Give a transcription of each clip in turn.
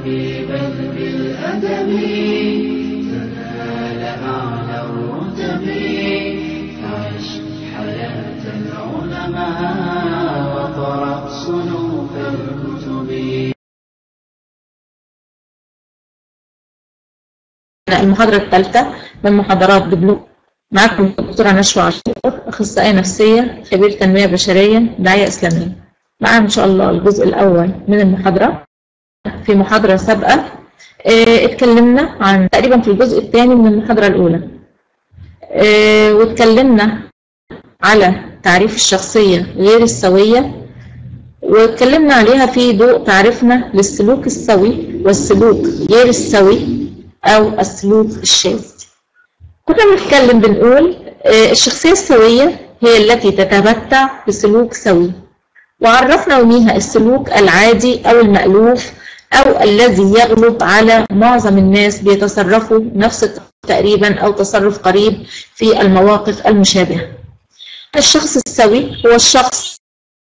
بالعلم بل بالأدب تنال أعلى الرتب فعش حياة العلماء وقرأ صنوف الكتب المحاضرة الثالثة من محاضرات دبلوم معكم الدكتورة نشوى عاشور أخصائية نفسية خبير تنمية بشرية داعية إسلامية معنا إن شاء الله الجزء الأول من المحاضرة في محاضرة سابقة اه اتكلمنا عن تقريبا في الجزء الثاني من المحاضرة الأولى اه واتكلمنا على تعريف الشخصية غير السوية واتكلمنا عليها في ضوء تعريفنا للسلوك السوي والسلوك غير السوي أو السلوك الشاذ كنا بنتكلم بنقول الشخصية السوية هي التي تتمتع بسلوك سوي وعرفنا يوميها السلوك العادي أو المألوف أو الذي يغلب على معظم الناس بيتصرفوا نفس تقريبا أو تصرف قريب في المواقف المشابهة الشخص السوي هو الشخص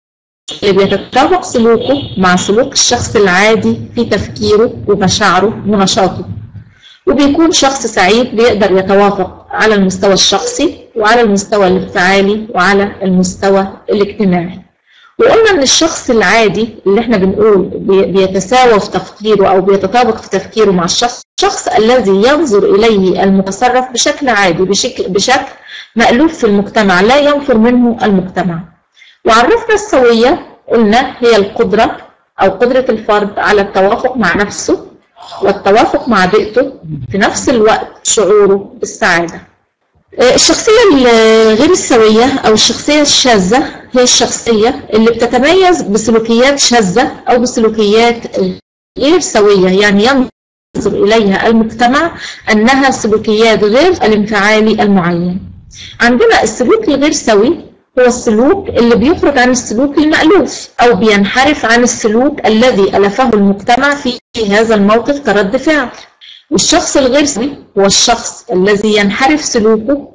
اللي بيتطابق سلوكه مع سلوك الشخص العادي في تفكيره ومشاعره ونشاطه وبيكون شخص سعيد بيقدر يتوافق على المستوى الشخصي وعلى المستوى الانفعالي وعلى المستوى الاجتماعي وقلنا ان الشخص العادي اللي احنا بنقول بيتساوى في تفكيره او بيتطابق في تفكيره مع الشخص الشخص الذي ينظر اليه المتصرف بشكل عادي بشكل, بشكل مألوف في المجتمع لا ينفر منه المجتمع وعرفنا السوية قلنا هي القدرة او قدرة الفرد على التوافق مع نفسه والتوافق مع بيئته في نفس الوقت شعوره بالسعادة الشخصية الغير السوية أو الشخصية الشاذة هي الشخصية اللي بتتميز بسلوكيات شاذة أو بسلوكيات غير سوية يعني ينظر إليها المجتمع أنها سلوكيات غير الانفعالي المعين عندنا السلوك الغير سوي هو السلوك اللي بيخرج عن السلوك المألوف أو بينحرف عن السلوك الذي ألفه المجتمع في هذا الموقف كرد فعل والشخص الغير سوي هو الشخص الذي ينحرف سلوكه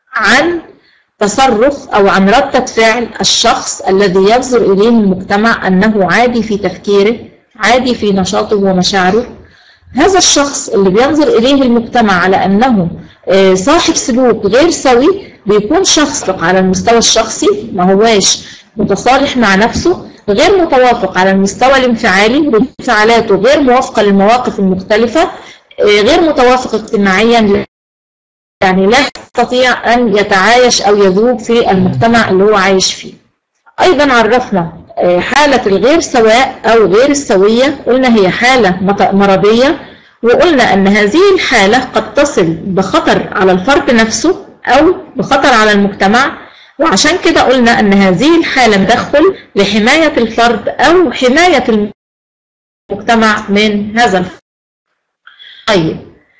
عن تصرف أو عن ردة فعل الشخص الذي ينظر إليه المجتمع أنه عادي في تفكيره عادي في نشاطه ومشاعره هذا الشخص اللي بينظر إليه المجتمع على أنه صاحب سلوك غير سوي بيكون شخص على المستوى الشخصي ما هواش متصالح مع نفسه غير متوافق على المستوى الانفعالي انفعالاته غير موافقة للمواقف المختلفة غير متوافق اجتماعيا يعني لا يستطيع أن يتعايش أو يذوب في المجتمع اللي هو عايش فيه أيضا عرفنا حالة الغير سواء أو غير السوية قلنا هي حالة مرضية وقلنا أن هذه الحالة قد تصل بخطر على الفرد نفسه أو بخطر على المجتمع وعشان كده قلنا أن هذه الحالة تدخل لحماية الفرد أو حماية المجتمع من هذا الفرد طيب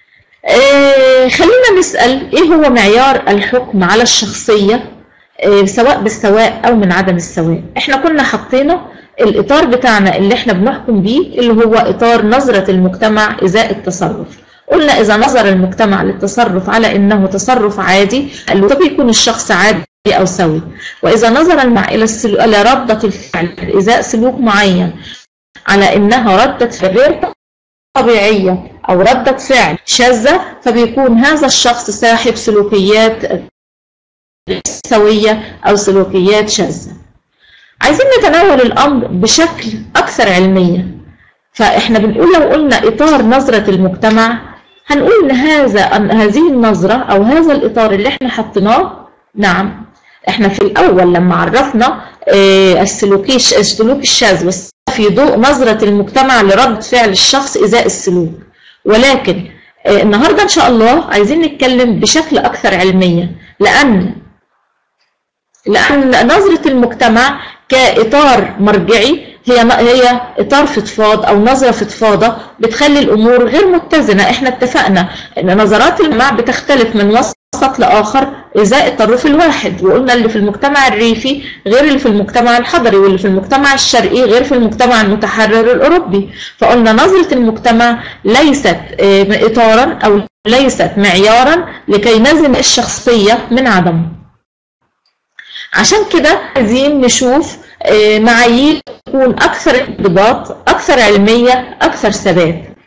آه خلينا نسأل إيه هو معيار الحكم على الشخصية آه سواء بالسواء أو من عدم السواء إحنا كنا حطينا الإطار بتاعنا اللي إحنا بنحكم بيه اللي هو إطار نظرة المجتمع إزاء التصرف قلنا إذا نظر المجتمع للتصرف على إنه تصرف عادي طب يكون الشخص عادي أو سوي وإذا نظر المع إلى, السلو... إلى ردة الفعل إزاء سلوك معين على إنها ردة فعل غير طبيعية أو ردة فعل شاذة فبيكون هذا الشخص صاحب سلوكيات سوية أو سلوكيات شاذة عايزين نتناول الأمر بشكل أكثر علمية فإحنا بنقول لو قلنا إطار نظرة المجتمع هنقول إن هذا هذه النظرة أو هذا الإطار اللي إحنا حطيناه نعم إحنا في الأول لما عرفنا السلوكي السلوك الشاذ بس في ضوء نظرة المجتمع لرد فعل الشخص إزاء السلوك ولكن النهاردة إن شاء الله عايزين نتكلم بشكل أكثر علمية لأن لأن نظرة المجتمع كإطار مرجعي هي هي اطار فضفاض او نظره فضفاضه بتخلي الامور غير متزنه احنا اتفقنا ان نظرات المجتمع بتختلف من وسط لاخر ازاء الطرف الواحد وقلنا اللي في المجتمع الريفي غير اللي في المجتمع الحضري واللي في المجتمع الشرقي غير في المجتمع المتحرر الاوروبي فقلنا نظره المجتمع ليست اطارا او ليست معيارا لكي نزن الشخصيه من عدمه عشان كده عايزين نشوف معايير تكون أكثر انضباط أكثر علمية أكثر ثبات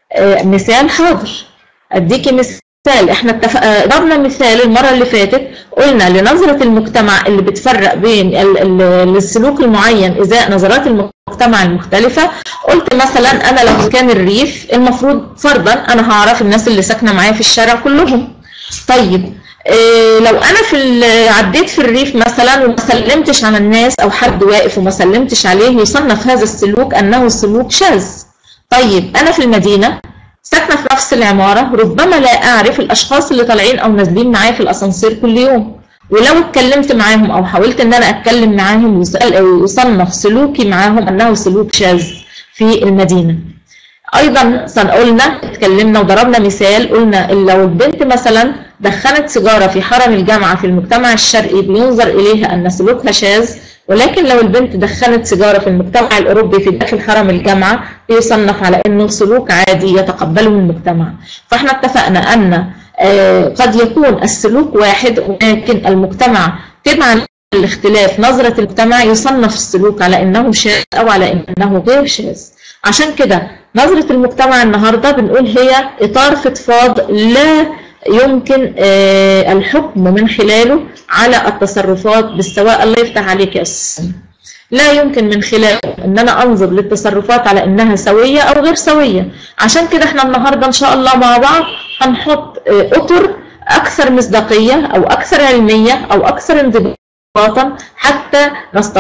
آه، مثال حاضر اديكي مثال احنا اتفق- آه، ضربنا مثال المره اللي فاتت قلنا لنظره المجتمع اللي بتفرق بين ال- ال- السلوك المعين ازاء نظرات المجتمع المختلفه قلت مثلا انا لو كان الريف المفروض فرضا انا هعرف الناس اللي ساكنه معايا في الشارع كلهم طيب إيه لو انا في ال- عديت في الريف مثلا وما سلمتش على الناس او حد واقف وما سلمتش عليه يصنف هذا السلوك انه سلوك شاذ طيب انا في المدينه ساكنه في نفس العماره ربما لا اعرف الاشخاص اللي طالعين او نازلين معايا في الاسانسير كل يوم ولو اتكلمت معاهم او حاولت ان انا اتكلم معاهم يسأل- يصنف سلوكي معاهم انه سلوك شاذ في المدينه ايضا سن- قلنا اتكلمنا وضربنا مثال قلنا إن لو البنت مثلا دخنت سيجاره في حرم الجامعه في المجتمع الشرقي بينظر اليها ان سلوكها شاذ ولكن لو البنت دخنت سيجاره في المجتمع الاوروبي في داخل حرم الجامعه بيصنف على انه سلوك عادي يتقبله المجتمع فاحنا اتفقنا ان آه، قد يكون السلوك واحد ولكن المجتمع تبعا الاختلاف نظرة المجتمع يصنف السلوك على انه شاذ او على انه غير شاذ عشان كده نظرة المجتمع النهاردة بنقول هي اطار فضفاض لا يمكن آه، الحكم من خلاله على التصرفات بالسواء الله يفتح عليك يا أستاذ لا يمكن من خلاله ان انا انظر للتصرفات على انها سويه او غير سويه عشان كده احنا النهارده ان شاء الله مع بعض هنحط آه، اطر اكثر مصداقيه او اكثر علميه او اكثر انضباطا حتى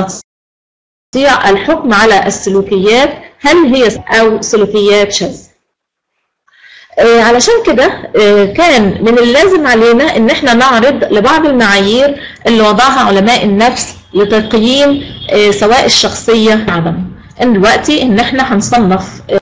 نستطيع الحكم على السلوكيات هل هي او سلوكيات شاذه آه، علشان كده آه، كان من اللازم علينا ان احنا نعرض لبعض المعايير اللي وضعها علماء النفس لتقييم آه، سواء الشخصية عدم ان دلوقتي ان احنا هنصنف آه،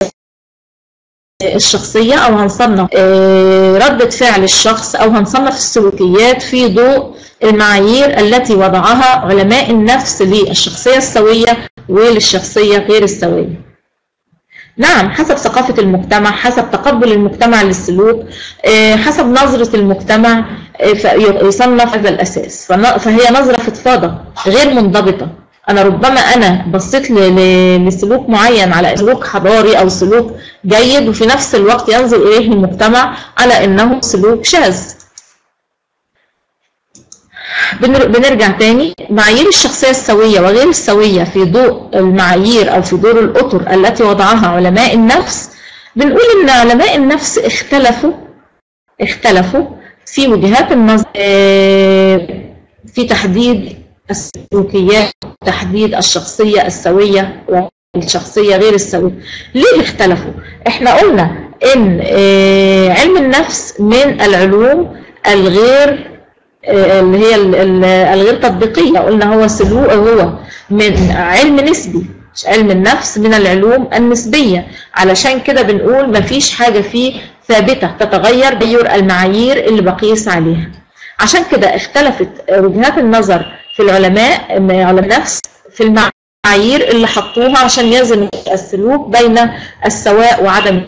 الشخصية او هنصنف آه، ردة فعل الشخص او هنصنف السلوكيات في ضوء المعايير التي وضعها علماء النفس للشخصية السوية وللشخصية غير السوية نعم حسب ثقافة المجتمع حسب تقبل المجتمع للسلوك آه، حسب نظرة المجتمع آه، ف- يصنف هذا الأساس فن- فهي نظرة فضفاضة غير منضبطة أنا ربما أنا بصيت ل- ل- لسلوك معين على سلوك حضاري أو سلوك جيد وفي نفس الوقت ينظر إليه المجتمع على أنه سلوك شاذ بنر- بنرجع تاني معايير الشخصية السوية وغير السوية في ضوء المعايير أو في ضوء الأطر التي وضعها علماء النفس بنقول إن علماء النفس اختلفوا اختلفوا في وجهات النظر آه، في تحديد السلوكيات تحديد الشخصية السوية والشخصية غير السوية ليه اختلفوا؟ احنا قلنا ان آه، علم النفس من العلوم الغير آه، اللي هي ال- ال- الغير تطبيقية قلنا هو سلوك هو من علم نسبي مش علم النفس من العلوم النسبية علشان كده بنقول مفيش حاجة فيه ثابتة تتغير تغير المعايير اللي بقيس عليها عشان كده اختلفت وجهات النظر في العلماء من علماء النفس في المعايير اللي حطوها عشان يزن السلوك بين السواء وعدم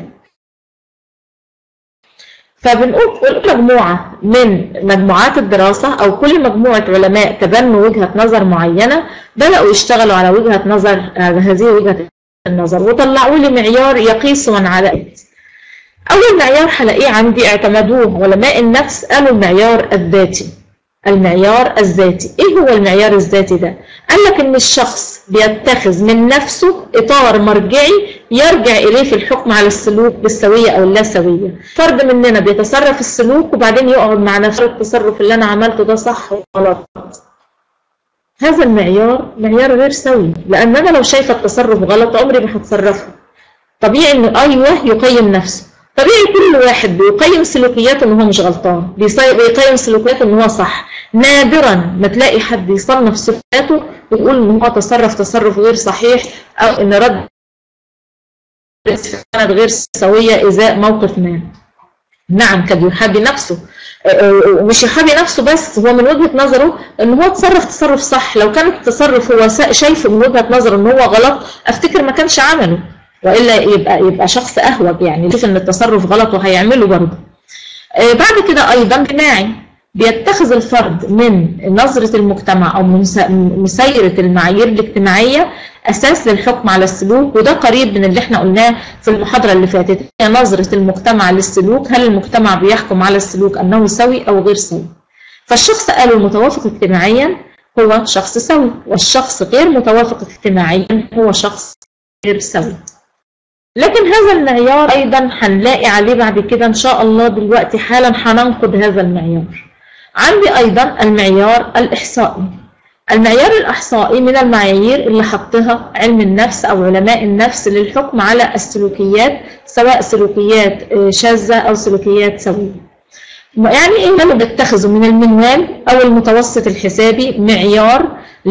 فبنقول كل مجموعة من مجموعات الدراسة أو كل مجموعة علماء تبنوا وجهة نظر معينة بدأوا يشتغلوا على وجهة نظر آه، هذه وجهة النظر وطلعوا لي معيار يقيس من على أول معيار هلاقيه عندي اعتمدوه علماء النفس قالوا المعيار الذاتي المعيار الذاتي ايه هو المعيار الذاتي ده قال لك ان الشخص بيتخذ من نفسه اطار مرجعي يرجع اليه في الحكم على السلوك بالسويه او اللا سويه فرد مننا بيتصرف السلوك وبعدين يقعد مع نفسه التصرف اللي انا عملته ده صح ولا غلط هذا المعيار معيار غير سوي لان انا لو شايفه التصرف غلط عمري ما هتصرفه طبيعي انه ايوه يقيم نفسه طبيعي كل واحد بيقيم سلوكياته ان هو مش غلطان بيصي- بيقيم سلوكياته ان هو صح نادرا ما تلاقي حد يصنف صفاته ويقول ان هو تصرف تصرف غير صحيح او ان رد كانت غير سويه ازاء موقف ما نعم قد يحابي نفسه آه، آه، ومش يحابي نفسه بس هو من وجهة نظره ان هو تصرف تصرف صح لو كان التصرف هو سا- شايفه من وجهة نظره ان هو غلط افتكر ما كانش عمله والا يبقى يبقى شخص اهوج يعني يشوف ان التصرف غلط وهيعمله برضه آه، بعد كده ايضا اجتماعي بيتخذ الفرد من نظرة المجتمع أو من مسيرة المعايير الاجتماعية أساس للحكم على السلوك وده قريب من اللي احنا قلناه في المحاضرة اللي فاتت هي نظرة المجتمع للسلوك هل المجتمع بيحكم على السلوك أنه سوي أو غير سوي فالشخص قالوا المتوافق اجتماعيا هو شخص سوي والشخص غير متوافق اجتماعيا هو شخص غير سوي لكن هذا المعيار أيضا هنلاقي عليه بعد كده إن شاء الله دلوقتي حالا هننقد هذا المعيار عندي أيضا المعيار الإحصائي المعيار الإحصائي من المعايير اللي حطها علم النفس أو علماء النفس للحكم على السلوكيات سواء سلوكيات شاذة أو سلوكيات سوية يعني ايه اللي بيتخذوا من المنوال او المتوسط الحسابي معيار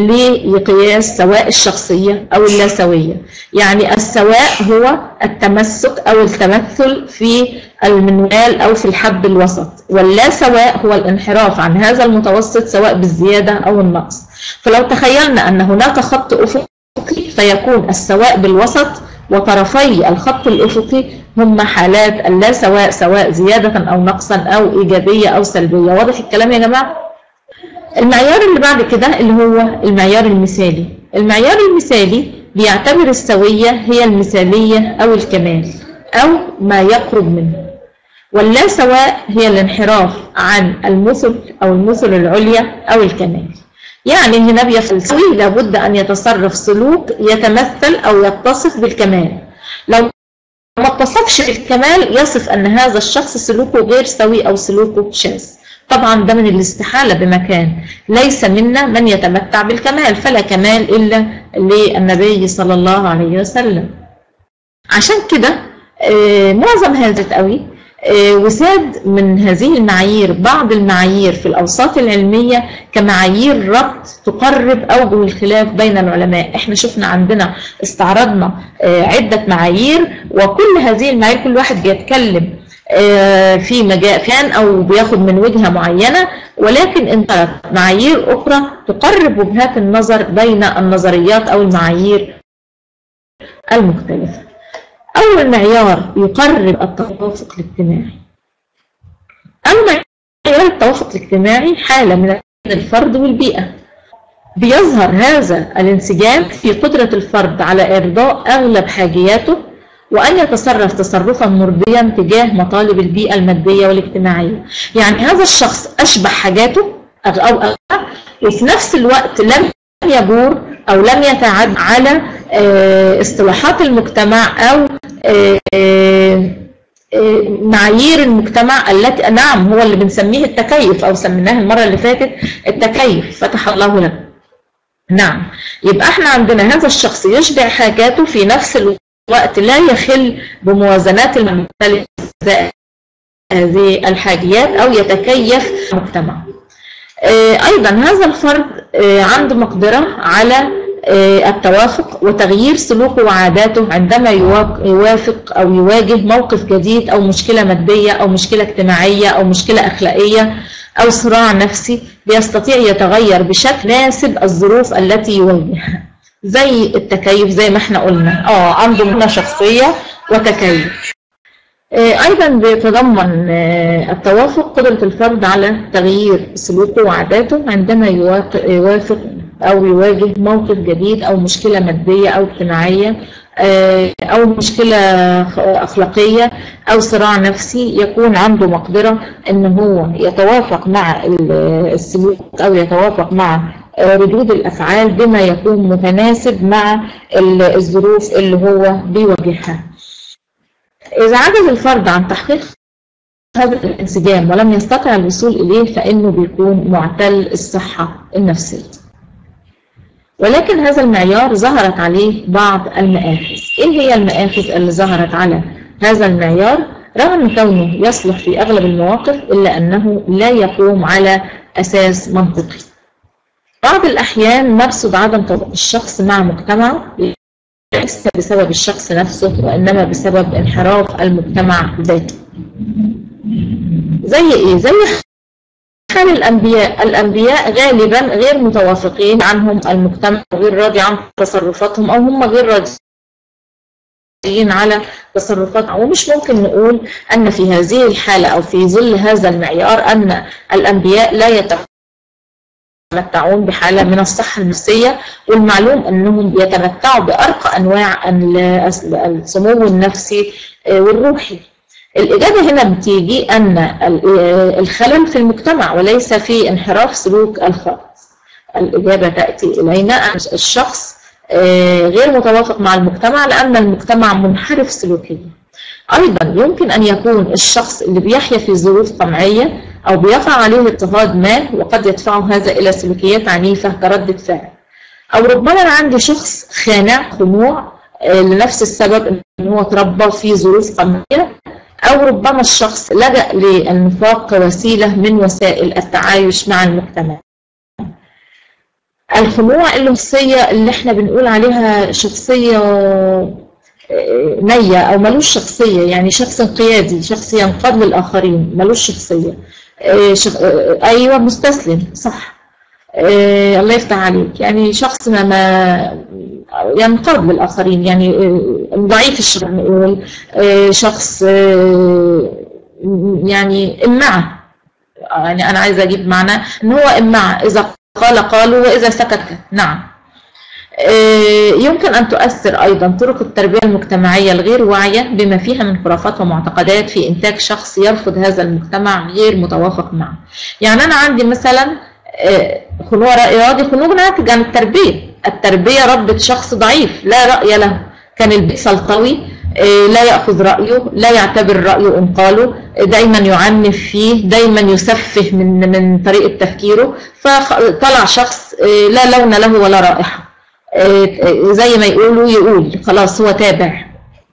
لقياس سواء الشخصية او اللاسوية يعني السواء هو التمسك او التمثل في المنوال او في الحد الوسط واللا سواء هو الانحراف عن هذا المتوسط سواء بالزيادة او النقص فلو تخيلنا ان هناك خط افقي فيكون السواء بالوسط وطرفي الخط الافقي هم حالات اللا سواء سواء زيادة أو نقصا أو إيجابية أو سلبية واضح الكلام يا جماعة؟ المعيار اللي بعد كده اللي هو المعيار المثالي المعيار المثالي بيعتبر السوية هي المثالية أو الكمال أو ما يقرب منه واللا سواء هي الانحراف عن المثل أو المثل العليا أو الكمال يعني هنا بيفلسوي لابد أن يتصرف سلوك يتمثل أو يتصف بالكمال لو ما اتصفش بالكمال يصف أن هذا الشخص سلوكه غير سوي أو سلوكه شاذ طبعا ده من الاستحالة بمكان ليس منا من يتمتع بالكمال فلا كمال إلا للنبي صلى الله عليه وسلم عشان كده معظم هذا قوي وساد من هذه المعايير بعض المعايير في الأوساط العلمية كمعايير ربط تقرب أوجه الخلاف بين العلماء احنا شفنا عندنا استعرضنا عدة معايير وكل هذه المعايير كل واحد بيتكلم في مجال فان أو بياخد من وجهة معينة ولكن انطلق معايير أخرى تقرب وجهات النظر بين النظريات أو المعايير المختلفة أول معيار يقرب التوافق الاجتماعي أول معيار التوافق الاجتماعي حالة من الفرد والبيئة بيظهر هذا الانسجام في قدرة الفرد على إرضاء أغلب حاجياته وأن يتصرف تصرفا مرضيا تجاه مطالب البيئة المادية والاجتماعية يعني هذا الشخص أشبه حاجاته أو أغلب وفي نفس الوقت لم يجور أو لم يتعد على اصطلاحات المجتمع أو معايير المجتمع التي نعم هو اللي بنسميه التكيف أو سميناه المرة اللي فاتت التكيف فتح الله لك نعم يبقى احنا عندنا هذا الشخص يشبع حاجاته في نفس الوقت لا يخل بموازنات المختلفة هذه الحاجيات أو يتكيف المجتمع أيضا هذا الفرد عنده مقدرة على التوافق وتغيير سلوكه وعاداته عندما يوافق أو يواجه موقف جديد أو مشكلة مادية أو مشكلة اجتماعية أو مشكلة أخلاقية أو صراع نفسي بيستطيع يتغير بشكل ناسب الظروف التي يواجهها زي التكيف زي ما احنا قلنا اه عنده منى شخصية وتكيف أيضا بيتضمن التوافق قدرة الفرد على تغيير سلوكه وعاداته عندما يوافق أو يواجه موقف جديد أو مشكلة مادية أو اجتماعية أو مشكلة أخلاقية أو صراع نفسي يكون عنده مقدرة أن هو يتوافق مع السلوك أو يتوافق مع ردود الأفعال بما يكون متناسب مع الظروف اللي هو بيواجهها إذا عجز الفرد عن تحقيق هذا الانسجام ولم يستطع الوصول إليه فإنه بيكون معتل الصحة النفسية ولكن هذا المعيار ظهرت عليه بعض المآخذ إيه هي المآخذ اللي ظهرت على هذا المعيار رغم كونه يصلح في أغلب المواقف إلا أنه لا يقوم على أساس منطقي بعض الأحيان نرصد عدم توافق الشخص مع مجتمعه ليس بسبب الشخص نفسه وإنما بسبب انحراف المجتمع ذاته زي إيه؟ زي حال الأنبياء الأنبياء غالبا غير متوافقين عنهم المجتمع غير راضي عن تصرفاتهم أو هم غير راضي على تصرفات ومش ممكن نقول أن في هذه الحالة أو في ظل هذا المعيار أن الأنبياء لا يتمتعون بحالة من الصحة النفسية والمعلوم أنهم يتمتعوا بأرقى أنواع السمو النفسي والروحي الإجابة هنا بتيجي أن الخلل في المجتمع وليس في انحراف سلوك الفرد الإجابة تأتي إلينا أن الشخص غير متوافق مع المجتمع لأن المجتمع منحرف سلوكيا أيضا يمكن أن يكون الشخص اللي بيحيا في ظروف قمعية أو بيقع عليه اضطهاد ما وقد يدفعه هذا إلى سلوكيات عنيفة كردة فعل أو ربما أنا عندي شخص خانع خنوع لنفس السبب أن هو تربى في ظروف قمعية أو ربما الشخص لجأ للنفاق كوسيلة من وسائل التعايش مع المجتمع الخنوع النفسية اللي احنا بنقول عليها شخصية نية أو ملوش شخصية يعني شخص انقيادي شخص ينقاد للآخرين ملوش شخصية شخ... أيوة مستسلم صح الله يفتح عليك يعني شخص ما, ما ينقاد للآخرين يعني ضعيف الشخص نقول شخص يعني إمعة يعني أنا عايزة أجيب معنى إن هو إمعة إذا قال قالوا وإذا سكت نعم يمكن أن تؤثر أيضا طرق التربية المجتمعية الغير واعية بما فيها من خرافات ومعتقدات في إنتاج شخص يرفض هذا المجتمع غير متوافق معه يعني أنا عندي مثلا خنوع رأي راضي خنوع ناتج عن التربية التربية ربت شخص ضعيف لا رأي له كان البيت سلطوي لا يأخذ رأيه لا يعتبر رأيه إن قاله دايما يعنف فيه دايما يسفه من من طريقة تفكيره فطلع شخص لا لون له ولا رائحة زي ما يقولوا يقول خلاص هو تابع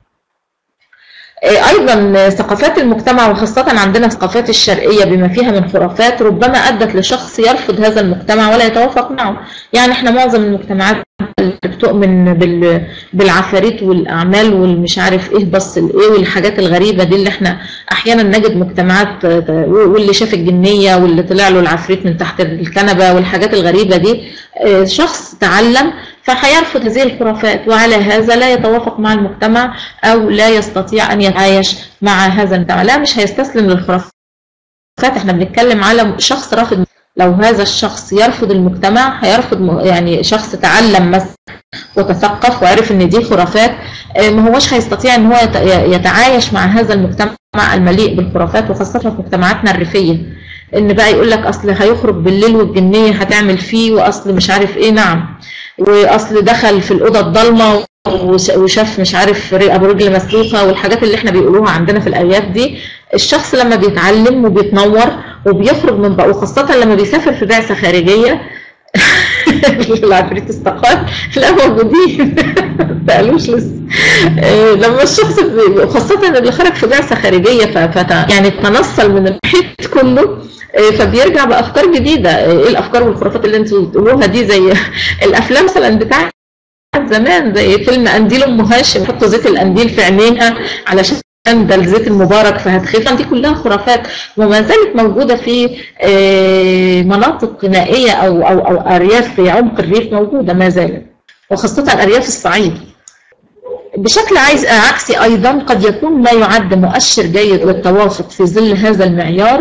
ايضا ثقافات المجتمع وخاصة عندنا الثقافات الشرقية بما فيها من خرافات ربما ادت لشخص يرفض هذا المجتمع ولا يتوافق معه يعني احنا معظم المجتمعات اللي بتؤمن بالعفاريت والاعمال والمش عارف ايه بس الايه والحاجات الغريبه دي اللي احنا احيانا نجد مجتمعات واللي شاف الجنيه واللي طلع له العفريت من تحت الكنبه والحاجات الغريبه دي شخص تعلم فهيرفض هذه الخرافات وعلى هذا لا يتوافق مع المجتمع او لا يستطيع ان يتعايش مع هذا المجتمع لا مش هيستسلم للخرافات احنا بنتكلم على شخص رافض لو هذا الشخص يرفض المجتمع هيرفض يعني شخص تعلم مثلا وتثقف وعرف ان دي خرافات ما هوش هيستطيع ان هو يتعايش مع هذا المجتمع المليء بالخرافات وخاصة في مجتمعاتنا الريفية ان بقى يقول لك اصل هيخرج بالليل والجنية هتعمل فيه واصل مش عارف ايه نعم واصل دخل في الاوضه الضلمه وشاف مش عارف ابو رجل مسلوخه والحاجات اللي احنا بيقولوها عندنا في الارياف دي الشخص لما بيتعلم وبيتنور وبيخرج من بقى وخاصه لما بيسافر في بعثه خارجيه العفريت استقال لا موجودين ما قالوش لسه لما الشخص خاصة اللي خرج في بعثة خارجية فت يعني تنصل من المحيط كله فبيرجع بأفكار جديدة ايه الأفكار والخرافات اللي انتوا بتقولوها دي زي الأفلام مثلا بتاعت زمان زي فيلم قنديل أم هاشم يحطوا زيت القنديل في عينيها علشان ده الزيت المبارك فهتخف دي كلها خرافات وما زالت موجودة في مناطق نائية أو, أو, أو أرياف في عمق الريف موجودة ما زالت وخاصة أرياف الصعيد بشكل عايز عكسي أيضا قد يكون ما يعد مؤشر جيد للتوافق في ظل هذا المعيار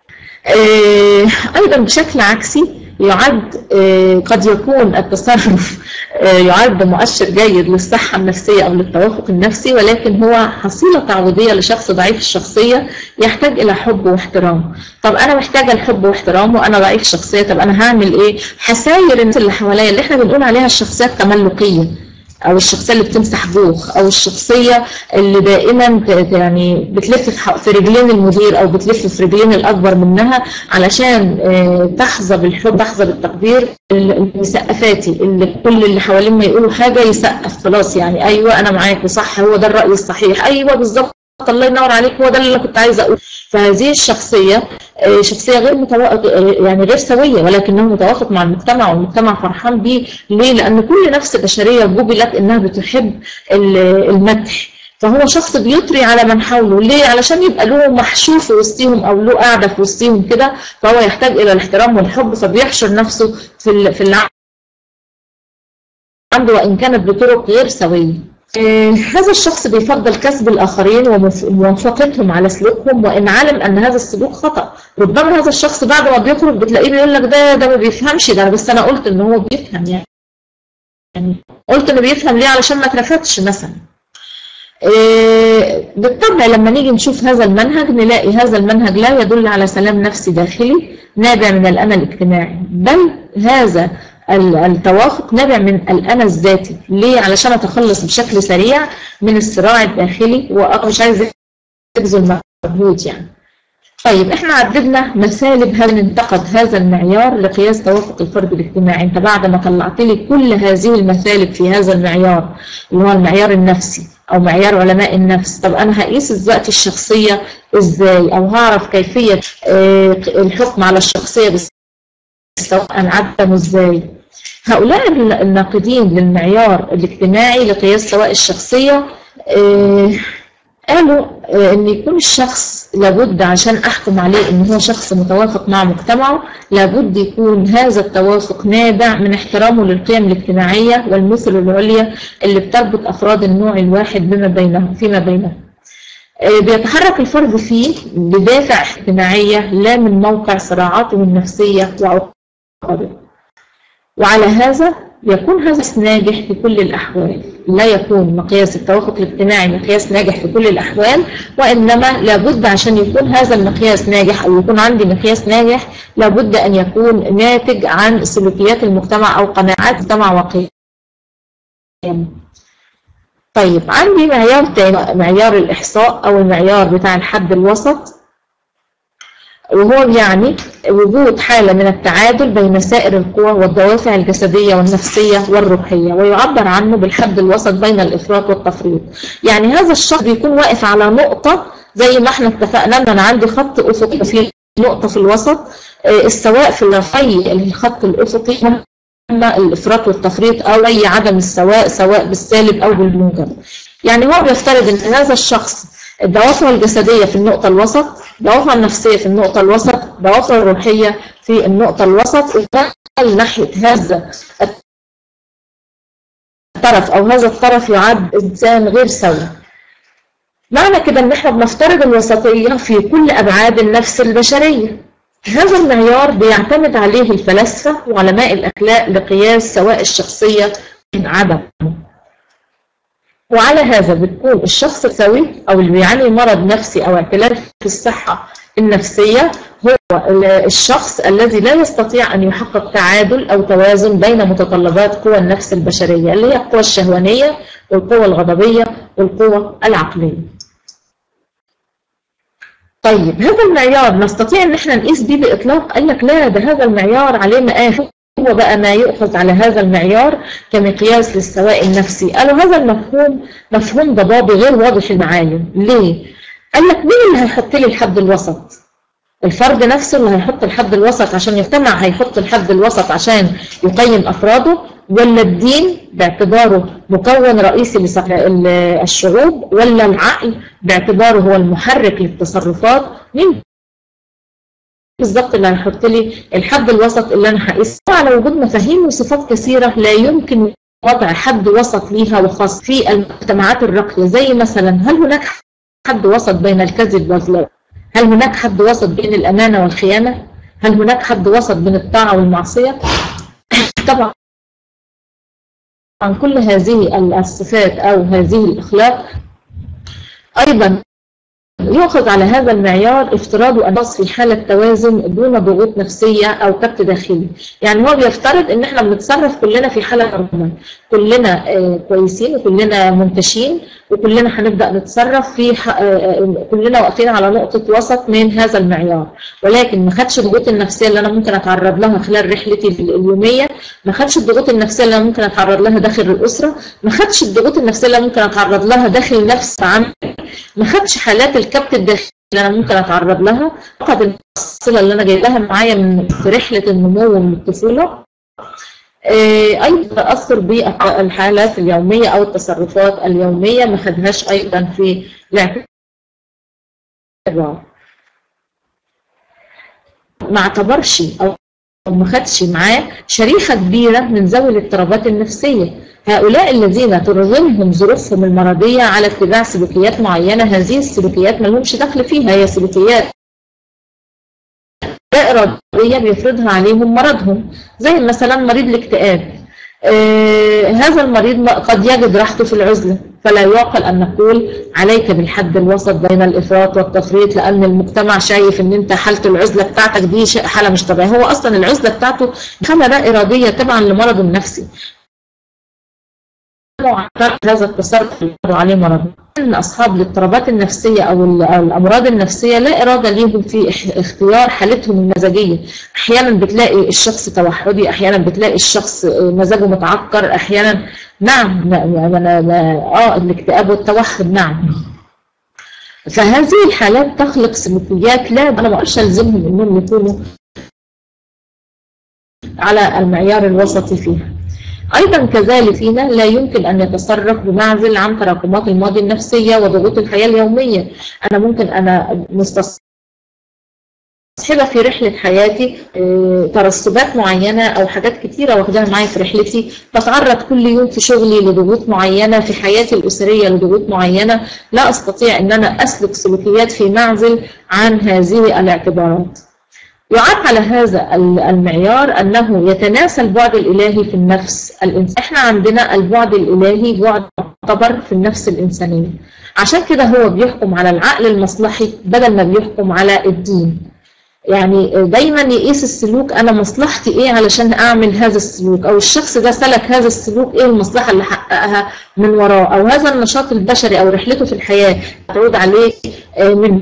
أيضا بشكل عكسي يعد قد يكون التصرف يعد مؤشر جيد للصحة النفسية أو للتوافق النفسي ولكن هو حصيلة تعويضية لشخص ضعيف الشخصية يحتاج إلى حب واحترام طب أنا محتاجة الحب واحترام وأنا ضعيف الشخصية طب أنا هعمل إيه حساير الناس اللي حواليا اللي احنا بنقول عليها الشخصيات تملقية او الشخصيه اللي بتمسح جوخ او الشخصيه اللي دائما يعني بتلف في رجلين المدير او بتلف في رجلين الاكبر منها علشان تحظى بالحب تحظى بالتقدير المسقفاتي اللي كل اللي حوالين ما يقولوا حاجه يسقف خلاص يعني ايوه انا معاك وصح هو ده الراي الصحيح ايوه بالظبط الله ينور عليك هو ده اللي كنت عايزه اقوله فهذه الشخصيه شخصيه غير متو... يعني غير سويه ولكنه متوافق مع المجتمع والمجتمع فرحان بيه ليه؟ لان كل نفس بشريه جبلت انها بتحب المدح فهو شخص بيطري على من حوله ليه علشان يبقى له محشوف في وسطهم او له قاعده في وسطهم كده فهو يحتاج الى الاحترام والحب فبيحشر نفسه في ال... في العمل وان كانت بطرق غير سويه آه، هذا الشخص بيفضل كسب الآخرين ومف- وموافقتهم على سلوكهم وإن علم أن هذا السلوك خطأ ربما هذا الشخص بعد ما بيخرج بتلاقيه بيقول لك ده ده ما بيفهمش ده بس أنا قلت إن هو بيفهم يعني يعني قلت إنه بيفهم ليه علشان ما اترفدش مثلا آه، بالطبع لما نيجي نشوف هذا المنهج نلاقي هذا المنهج لا يدل على سلام نفسي داخلي نابع من الأنا الاجتماعي بل هذا ال- التوافق نابع من الأنا الذاتي ليه؟ علشان أتخلص بشكل سريع من الصراع الداخلي ومش عايز يبذل مجهود يعني طيب احنا عددنا مسالب هل انتقد هذا المعيار لقياس توافق الفرد الاجتماعي انت بعد ما طلعت لي كل هذه المسالب في هذا المعيار اللي هو المعيار النفسي او معيار علماء النفس طب انا هقيس الذات الشخصية ازاي او هعرف كيفية آه، الحكم على الشخصية بس سواء عدمه ازاي هؤلاء الناقدين للمعيار الاجتماعي لقياس سواء الشخصية آه، قالوا آه، ان يكون الشخص لابد عشان احكم عليه ان هو شخص متوافق مع مجتمعه لابد يكون هذا التوافق نابع من احترامه للقيم الاجتماعية والمثل العليا اللي بتربط افراد النوع الواحد بما بينهم فيما بينهم آه، بيتحرك الفرد فيه بدافع اجتماعية لا من موقع صراعاته النفسية وعقابه وعلى هذا يكون هذا ناجح في كل الأحوال لا يكون مقياس التوافق الاجتماعي مقياس ناجح في كل الأحوال وإنما لابد عشان يكون هذا المقياس ناجح أو يكون عندي مقياس ناجح لابد أن يكون ناتج عن سلوكيات المجتمع أو قناعات المجتمع وقيم طيب عندي معيار تاني معيار الإحصاء أو المعيار بتاع الحد الوسط وهو يعني وجود حالة من التعادل بين سائر القوى والدوافع الجسدية والنفسية والروحية ويعبر عنه بالحد الوسط بين الإفراط والتفريط يعني هذا الشخص بيكون واقف على نقطة زي ما احنا اتفقنا ان انا عندي خط افقي في نقطة في الوسط آه، السواء في الرفي الخط الافقي هم الافراط والتفريط او اي عدم السواء سواء بالسالب او بالموجب يعني هو بيفترض ان هذا الشخص الدوافع الجسدية في النقطة الوسط دوافع النفسية في النقطة الوسط دوافع الروحية في النقطة الوسط ويتنقل ناحية هذا الطرف أو هذا الطرف يعد إنسان غير سوي معنى كده إن إحنا بنفترض الوسطية في كل أبعاد النفس البشرية هذا المعيار بيعتمد عليه الفلاسفة وعلماء الأخلاق لقياس سواء الشخصية من عدم وعلى هذا بتكون الشخص السوي أو اللي بيعاني مرض نفسي أو اعتلال في الصحة النفسية هو الشخص الذي لا يستطيع أن يحقق تعادل أو توازن بين متطلبات قوى النفس البشرية اللي هي القوى الشهوانية والقوى الغضبية والقوى العقلية طيب هذا المعيار نستطيع ان احنا نقيس بيه باطلاق قال لك لا ده هذا المعيار عليه مقاس هو بقى ما يؤخذ على هذا المعيار كمقياس للسواء النفسي قالوا هذا المفهوم مفهوم ضبابي غير واضح المعاين ليه قال لك مين اللي هيحط لي الحد الوسط الفرد نفسه اللي هيحط الحد الوسط عشان يجتمع هيحط الحد الوسط عشان يقيم افراده ولا الدين باعتباره مكون رئيسي للشعوب ولا العقل باعتباره هو المحرك للتصرفات مين بالظبط اللي هيحط لي الحد الوسط اللي انا هقيسه على وجود مفاهيم وصفات كثيره لا يمكن وضع حد وسط ليها وخاص في المجتمعات الراقيه زي مثلا هل هناك حد وسط بين الكذب والظلم؟ هل هناك حد وسط بين الامانه والخيانه؟ هل هناك حد وسط بين الطاعه والمعصيه؟ طبعا عن كل هذه الصفات او هذه الاخلاق ايضا يؤخذ على هذا المعيار افتراض أن في حالة توازن دون ضغوط نفسية أو كبت داخلي يعني هو بيفترض أن احنا بنتصرف كلنا في حالة نورمال كلنا آه كويسين وكلنا منتشين وكلنا هنبدأ نتصرف في آه كلنا واقفين على نقطة وسط من هذا المعيار ولكن ما خدش الضغوط النفسية اللي أنا ممكن أتعرض لها خلال رحلتي اليومية ما خدش الضغوط النفسية اللي أنا ممكن أتعرض لها داخل الأسرة ما خدش الضغوط النفسية اللي أنا ممكن أتعرض لها داخل نفس عمل ما خدش حالات الكبت الداخلي اللي انا ممكن اتعرض لها فقط الصله اللي انا جايباها معايا من في رحله النمو من الطفوله ايضا تاثر بالحالات اليوميه او التصرفات اليوميه ما خدهاش ايضا في الاعتبار ما اعتبرش او ما خدش معاه شريحه كبيره من ذوي الاضطرابات النفسيه هؤلاء الذين ترغمهم ظروفهم المرضية على اتباع سلوكيات معينة هذه السلوكيات ما لهمش دخل فيها هي سلوكيات لا إرادية بيفرضها عليهم مرضهم زي مثلا مريض الاكتئاب آه هذا المريض قد يجد راحته في العزلة فلا يعقل أن نقول عليك بالحد الوسط بين الإفراط والتفريط لأن المجتمع شايف أن أنت حالة العزلة بتاعتك دي حالة مش طبيعية هو أصلا العزلة بتاعته حالة لا إرادية تبعا لمرضه النفسي هذا التصرف اللي عليه مرض ان اصحاب الاضطرابات النفسيه او الامراض النفسيه لا اراده ليهم في اختيار حالتهم المزاجيه احيانا بتلاقي الشخص توحدي احيانا بتلاقي الشخص مزاجه متعكر احيانا نعم اه الاكتئاب والتوحد نعم فهذه الحالات تخلق سلوكيات لا انا ما اقدرش الزمهم انهم يكونوا على المعيار الوسطي فيها أيضا كذلك فينا لا يمكن أن يتصرف بمعزل عن تراكمات الماضي النفسية وضغوط الحياة اليومية أنا ممكن أنا مستصحبة في رحلة حياتي ترسبات معينة أو حاجات كتيرة واخداها معايا في رحلتي بتعرض كل يوم في شغلي لضغوط معينة في حياتي الأسرية لضغوط معينة لا أستطيع أن أنا أسلك سلوكيات في معزل عن هذه الاعتبارات يعد على هذا المعيار أنه يتناسى البعد الإلهي في النفس الإنسان إحنا عندنا البعد الإلهي بعد معتبر في النفس الإنسانية عشان كده هو بيحكم على العقل المصلحي بدل ما بيحكم على الدين يعني دايما يقيس السلوك أنا مصلحتي إيه علشان أعمل هذا السلوك أو الشخص ده سلك هذا السلوك إيه المصلحة اللي حققها من وراه أو هذا النشاط البشري أو رحلته في الحياة تعود عليه من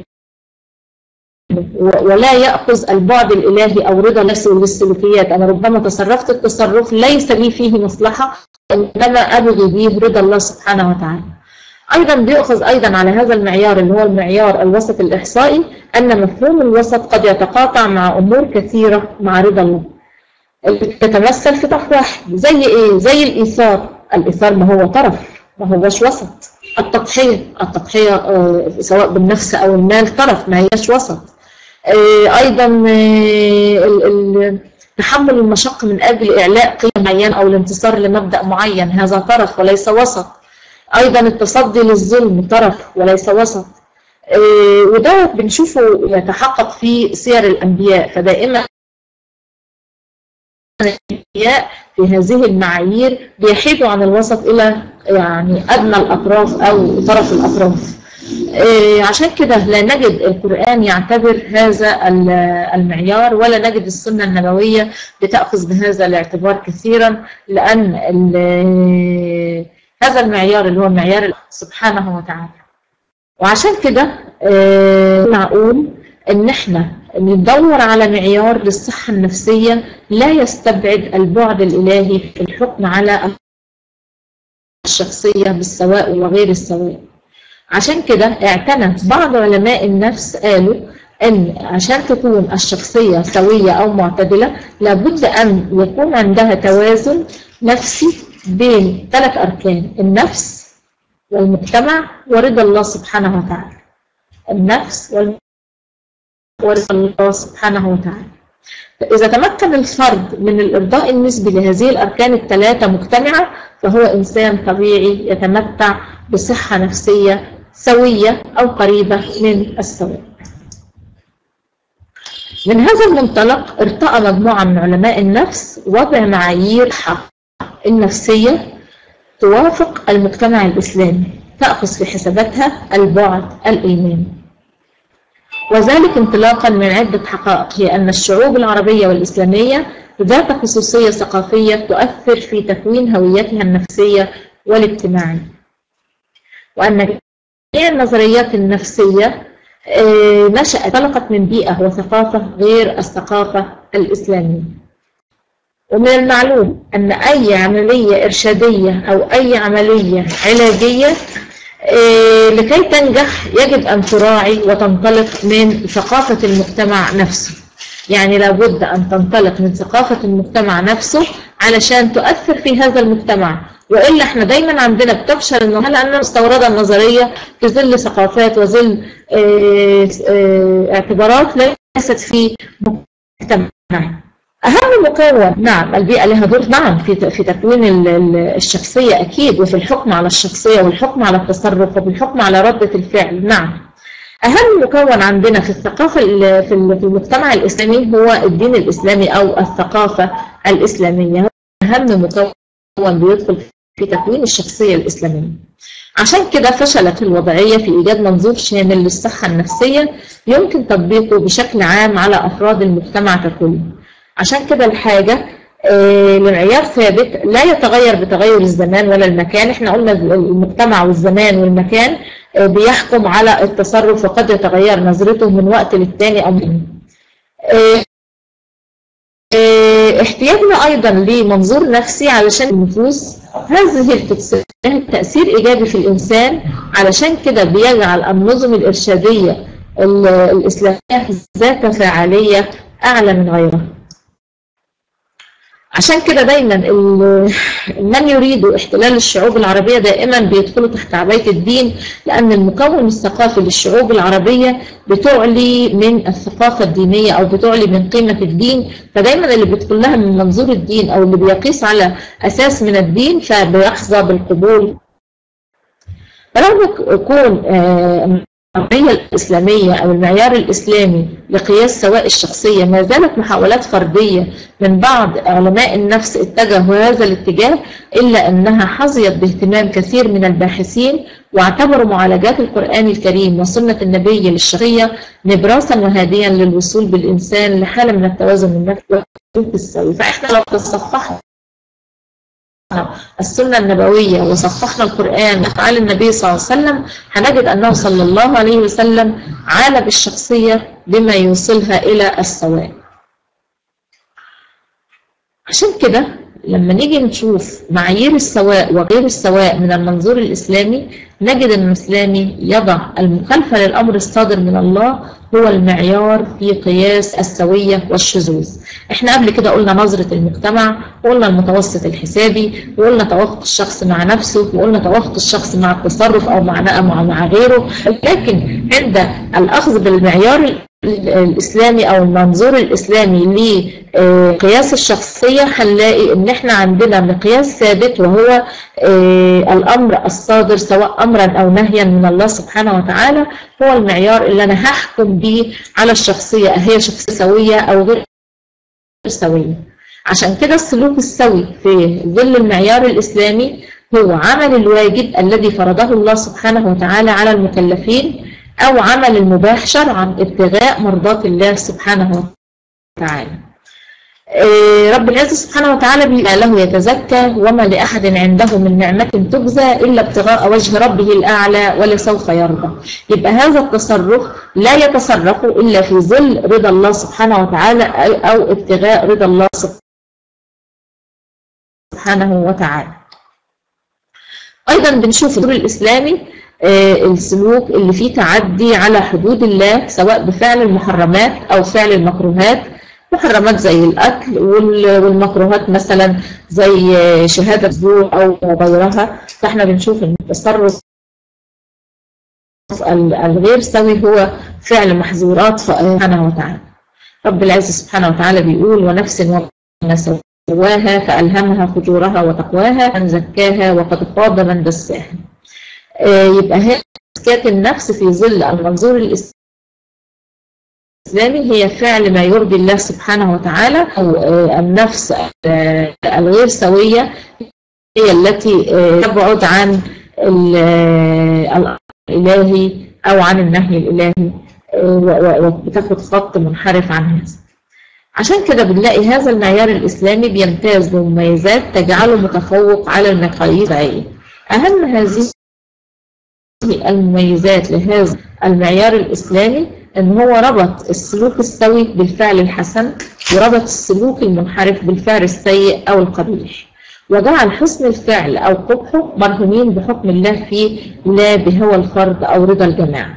ولا يأخذ البعد الإلهي أو رضا نفسه للسلوكيات أنا ربما تصرفت التصرف ليس لي فيه مصلحة إنما أبغي به رضا الله سبحانه وتعالى أيضا بيأخذ أيضا على هذا المعيار اللي هو المعيار الوسط الإحصائي أن مفهوم الوسط قد يتقاطع مع أمور كثيرة مع رضا الله تتمثل في طرف واحد زي إيه؟ زي الإيثار الإيثار ما هو طرف ما هوش وسط التضحية التضحية سواء بالنفس أو المال طرف ما هيش وسط ايضا تحمل المشقة من اجل اعلاء قيم معينة او الانتصار لمبدأ معين هذا طرف وليس وسط ايضا التصدي للظلم طرف وليس وسط وده بنشوفه يتحقق في سير الانبياء فدائما الانبياء في هذه المعايير بيحيدوا عن الوسط الى يعني ادنى الاطراف او طرف الاطراف عشان كده لا نجد القرآن يعتبر هذا المعيار ولا نجد السنة النبوية بتأخذ بهذا الاعتبار كثيرا لأن هذا المعيار اللي هو معيار سبحانه وتعالى وعشان كده معقول ان احنا ندور على معيار للصحة النفسية لا يستبعد البعد الإلهي في الحكم على الشخصية بالسواء وغير السواء عشان كده اعتنى بعض علماء النفس قالوا ان عشان تكون الشخصية سوية او معتدلة لابد ان يكون عندها توازن نفسي بين ثلاث اركان النفس والمجتمع ورضا الله سبحانه وتعالى النفس ورضا الله سبحانه وتعالى إذا تمكن الفرد من الإرضاء النسبي لهذه الأركان الثلاثة مجتمعة فهو إنسان طبيعي يتمتع بصحة نفسية سوية أو قريبة من السواء من هذا المنطلق ارتأى مجموعة من علماء النفس وضع معايير حق النفسية توافق المجتمع الإسلامي تأخذ في حساباتها البعد الإيماني وذلك انطلاقا من عدة حقائق هي أن الشعوب العربية والإسلامية ذات خصوصية ثقافية تؤثر في تكوين هويتها النفسية والاجتماعية وأن جميع النظريات النفسية نشأت طلقت من بيئة وثقافة غير الثقافة الإسلامية ومن المعلوم أن أي عملية إرشادية أو أي عملية علاجية لكي تنجح يجب أن تراعي وتنطلق من ثقافة المجتمع نفسه يعني لابد أن تنطلق من ثقافة المجتمع نفسه علشان تؤثر في هذا المجتمع وإلا احنا دايما عندنا بتفشل انه لأننا مستوردة النظرية في ظل ثقافات وظل اه اه اعتبارات ليست في مجتمع أهم مكون نعم البيئة لها دور نعم في في تكوين الشخصية أكيد وفي الحكم على الشخصية والحكم على التصرف وبالحكم على ردة الفعل نعم أهم مكون عندنا في الثقافة في المجتمع الإسلامي هو الدين الإسلامي أو الثقافة الإسلامية أهم مكون بيدخل في تكوين الشخصية الإسلامية عشان كده فشلت الوضعية في إيجاد منظور شامل للصحة النفسية يمكن تطبيقه بشكل عام على أفراد المجتمع ككل عشان كده الحاجة لمعيار ثابت لا يتغير بتغير الزمان ولا المكان احنا قلنا المجتمع والزمان والمكان بيحكم على التصرف وقد يتغير نظرته من وقت للتاني أو من احتياجنا أيضا لمنظور نفسي علشان النفوس هذه التأثير تأثير إيجابي في الإنسان علشان كده بيجعل النظم الإرشادية الإسلامية ذات فاعلية أعلى من غيرها عشان كده دايما من يريد احتلال الشعوب العربية دائما بيدخلوا تحت عباية الدين لأن المكون الثقافي للشعوب العربية بتعلي من الثقافة الدينية أو بتعلي من قيمة الدين فدايما اللي بيدخل لها من منظور الدين أو اللي بيقيس على أساس من الدين فبيحظى بالقبول فلو يكون القضية الإسلامية أو المعيار الإسلامي لقياس سواء الشخصية ما زالت محاولات فردية من بعض علماء النفس اتجهوا هذا الاتجاه إلا أنها حظيت باهتمام كثير من الباحثين واعتبروا معالجات القرآن الكريم وسنة النبي للشرية نبراسا وهاديا للوصول بالإنسان لحالة من التوازن النفسي والسلوك السوي فإحنا لو تصفحنا السنة النبوية وصفحنا القرآن وأفعال النبي صلى الله عليه وسلم هنجد أنه صلى الله عليه وسلم عالج الشخصية بما يوصلها إلى السواء عشان كده لما نيجي نشوف معايير السواء وغير السواء من المنظور الإسلامي نجد أن الإسلامي يضع المخالفة للأمر الصادر من الله هو المعيار في قياس السوية والشذوذ احنا قبل كده قلنا نظرة المجتمع وقلنا المتوسط الحسابي وقلنا توافق الشخص مع نفسه وقلنا توافق الشخص مع التصرف أو مع مع غيره لكن عند الأخذ بالمعيار الإسلامي أو المنظور الإسلامي لقياس الشخصية هنلاقي إن إحنا عندنا مقياس ثابت وهو الأمر الصادر سواء أمرا أو نهيا من الله سبحانه وتعالى هو المعيار اللي أنا هحكم به على الشخصية هي شخصية سوية أو غير سوية عشان كده السلوك السوي في ظل المعيار الإسلامي هو عمل الواجب الذي فرضه الله سبحانه وتعالى على المكلفين أو عمل المباح شرعا ابتغاء مرضات الله سبحانه وتعالى رب العزة سبحانه وتعالى بما له يتزكى وما لأحد عنده من نعمة تجزى إلا ابتغاء وجه ربه الأعلى ولسوف يرضى يبقى هذا التصرف لا يتصرف إلا في ظل رضا الله سبحانه وتعالى أو ابتغاء رضا الله سبحانه وتعالى أيضا بنشوف الدور الإسلامي السلوك اللي فيه تعدي على حدود الله سواء بفعل المحرمات أو فعل المكروهات محرمات زي القتل والمكروهات مثلا زي شهادة الزور أو غيرها فاحنا بنشوف ان التصرف الغير سوي هو فعل محظورات سبحانه وتعالى رب العزة سبحانه وتعالى بيقول ونفس وما سواها فألهمها فجورها وتقواها من زكاها وقد خاب من دساها يبقى هي تزكية النفس في ظل المنظور الإسلامي الإسلامي هي فعل ما يرضي الله سبحانه وتعالى أو النفس الغير سوية هي التي تبعد عن الأمر الإلهي أو عن النهي الإلهي وبتاخد خط منحرف عن هذا عشان كده بنلاقي هذا المعيار الإسلامي بيمتاز بمميزات تجعله متفوق على المقاييس الشرعية أهم هذه المميزات لهذا المعيار الإسلامي ان هو ربط السلوك السوي بالفعل الحسن وربط السلوك المنحرف بالفعل السيء او القبيح وجعل حسن الفعل او قبحه مرهونين بحكم الله فيه لا بهوى الفرد او رضا الجماعه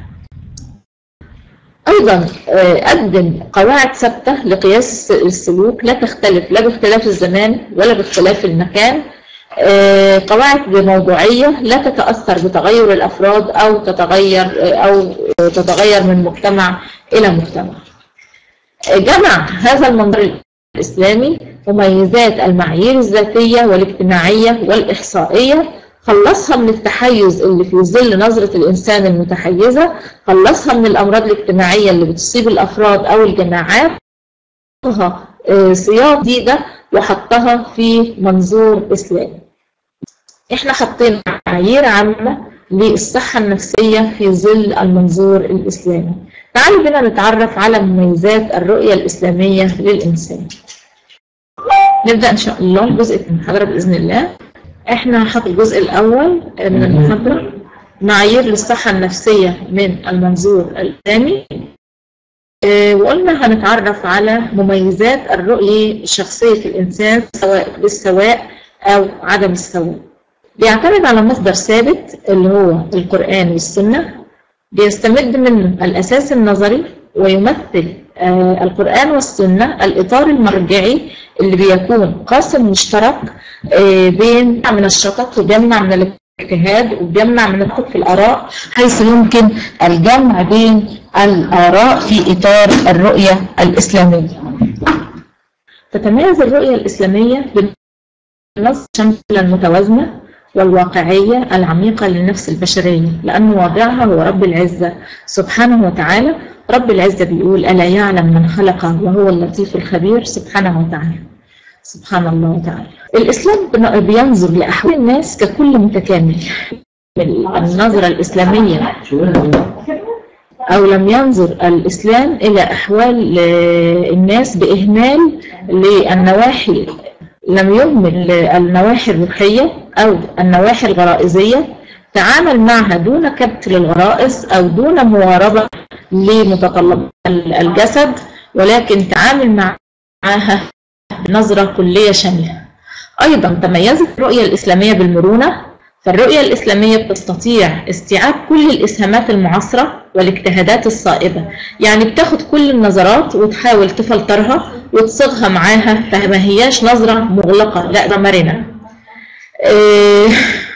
ايضا قدم قواعد ثابته لقياس السلوك لا تختلف لا باختلاف الزمان ولا باختلاف المكان قواعد موضوعية لا تتأثر بتغير الأفراد أو تتغير أو تتغير من مجتمع إلى مجتمع جمع هذا المنظر الإسلامي مميزات المعايير الذاتية والاجتماعية والإحصائية خلصها من التحيز اللي في ظل نظرة الإنسان المتحيزة خلصها من الأمراض الاجتماعية اللي بتصيب الأفراد أو الجماعات حطها سياق جديدة وحطها في منظور إسلامي احنا حطينا معايير عامة للصحة النفسية في ظل المنظور الإسلامي تعالوا بنا نتعرف على مميزات الرؤية الإسلامية للإنسان نبدأ إن شاء الله الجزء من المحاضرة بإذن الله احنا حط الجزء الأول من المحاضرة معايير للصحة النفسية من المنظور الإسلامي اه وقلنا هنتعرف على مميزات الرؤية الشخصية في الإنسان سواء بالسواء أو عدم السواء بيعتمد على مصدر ثابت اللي هو القرآن والسنة بيستمد من الأساس النظري ويمثل آه القرآن والسنة الإطار المرجعي اللي بيكون قاسم مشترك آه بين من الشطط وبيمنع من الاجتهاد وبيمنع من الخوض في الآراء حيث يمكن الجمع بين الآراء في إطار الرؤية الإسلامية تتميز الرؤية الإسلامية بالنص شاملة متوازنة والواقعية العميقة للنفس البشرية لأن واضعها هو رب العزة سبحانه وتعالى رب العزة بيقول ألا يعلم من خلق وهو اللطيف الخبير سبحانه وتعالى سبحان الله وتعالى الإسلام بينظر لأحوال الناس ككل متكامل النظرة الإسلامية أو لم ينظر الإسلام إلى أحوال الناس بإهمال للنواحي لم يهمل النواحي الروحية أو النواحي الغرائزية تعامل معها دون كبت للغرائز أو دون مواربة لمتطلبات الجسد ولكن تعامل معها بنظرة كلية شاملة أيضا تميزت الرؤية الإسلامية بالمرونة فالرؤية الإسلامية بتستطيع استيعاب كل الإسهامات المعاصرة والاجتهادات الصائبة يعني بتاخد كل النظرات وتحاول تفلترها وتصيغها معاها فما هياش نظرة مغلقة لا ده مرنة إيه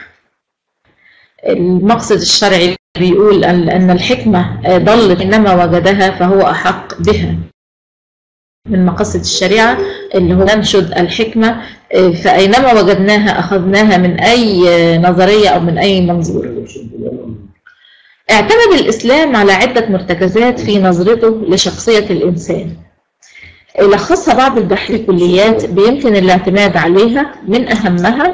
المقصد الشرعي بيقول أن الحكمة ضلت إنما وجدها فهو أحق بها من مقاصد الشريعة اللي هو ننشد الحكمة فأينما وجدناها أخذناها من أي نظرية أو من أي منظور اعتمد الإسلام على عدة مرتكزات في نظرته لشخصية الإنسان لخصها بعض الدحيح الكليات بيمكن الاعتماد عليها من أهمها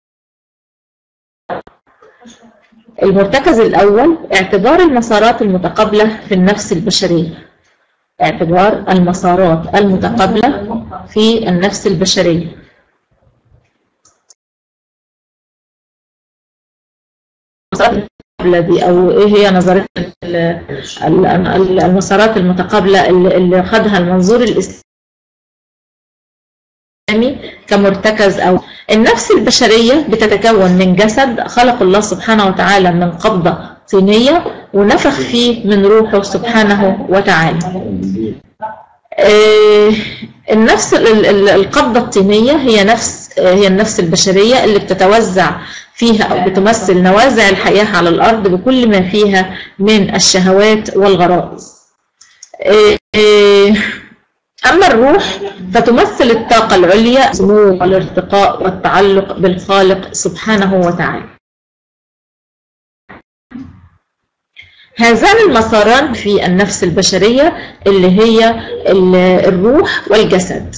المرتكز الأول اعتبار المسارات المتقابلة في النفس البشرية اعتبار المسارات المتقابلة في النفس البشرية دي او ايه هي نظريه المسارات المتقابله اللي خدها المنظور الاسلامي كمرتكز او النفس البشريه بتتكون من جسد خلق الله سبحانه وتعالى من قبضه طينيه ونفخ فيه من روحه سبحانه وتعالى النفس القبضه الطينيه هي نفس هي النفس البشريه اللي بتتوزع فيها أو بتمثل نوازع الحياة على الأرض بكل ما فيها من الشهوات والغرائز أما الروح فتمثل الطاقة العليا السمو والارتقاء والتعلق بالخالق سبحانه وتعالى هذان المساران في النفس البشرية اللي هي الروح والجسد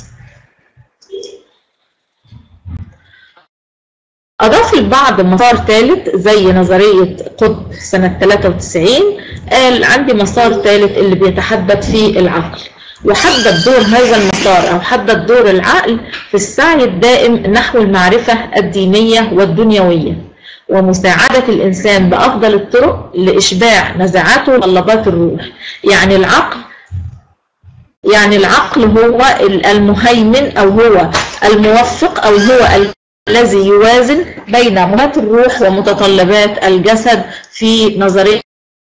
أضاف البعض مسار ثالث زي نظرية قطب سنة 93 قال عندي مسار ثالث اللي بيتحدث فيه العقل وحدد دور هذا المسار أو حدد دور العقل في السعي الدائم نحو المعرفة الدينية والدنيوية ومساعدة الإنسان بأفضل الطرق لإشباع نزعاته وطلبات الروح يعني العقل يعني العقل هو المهيمن أو هو الموفق أو هو الذي يوازن بين مهمات الروح ومتطلبات الجسد في نظرية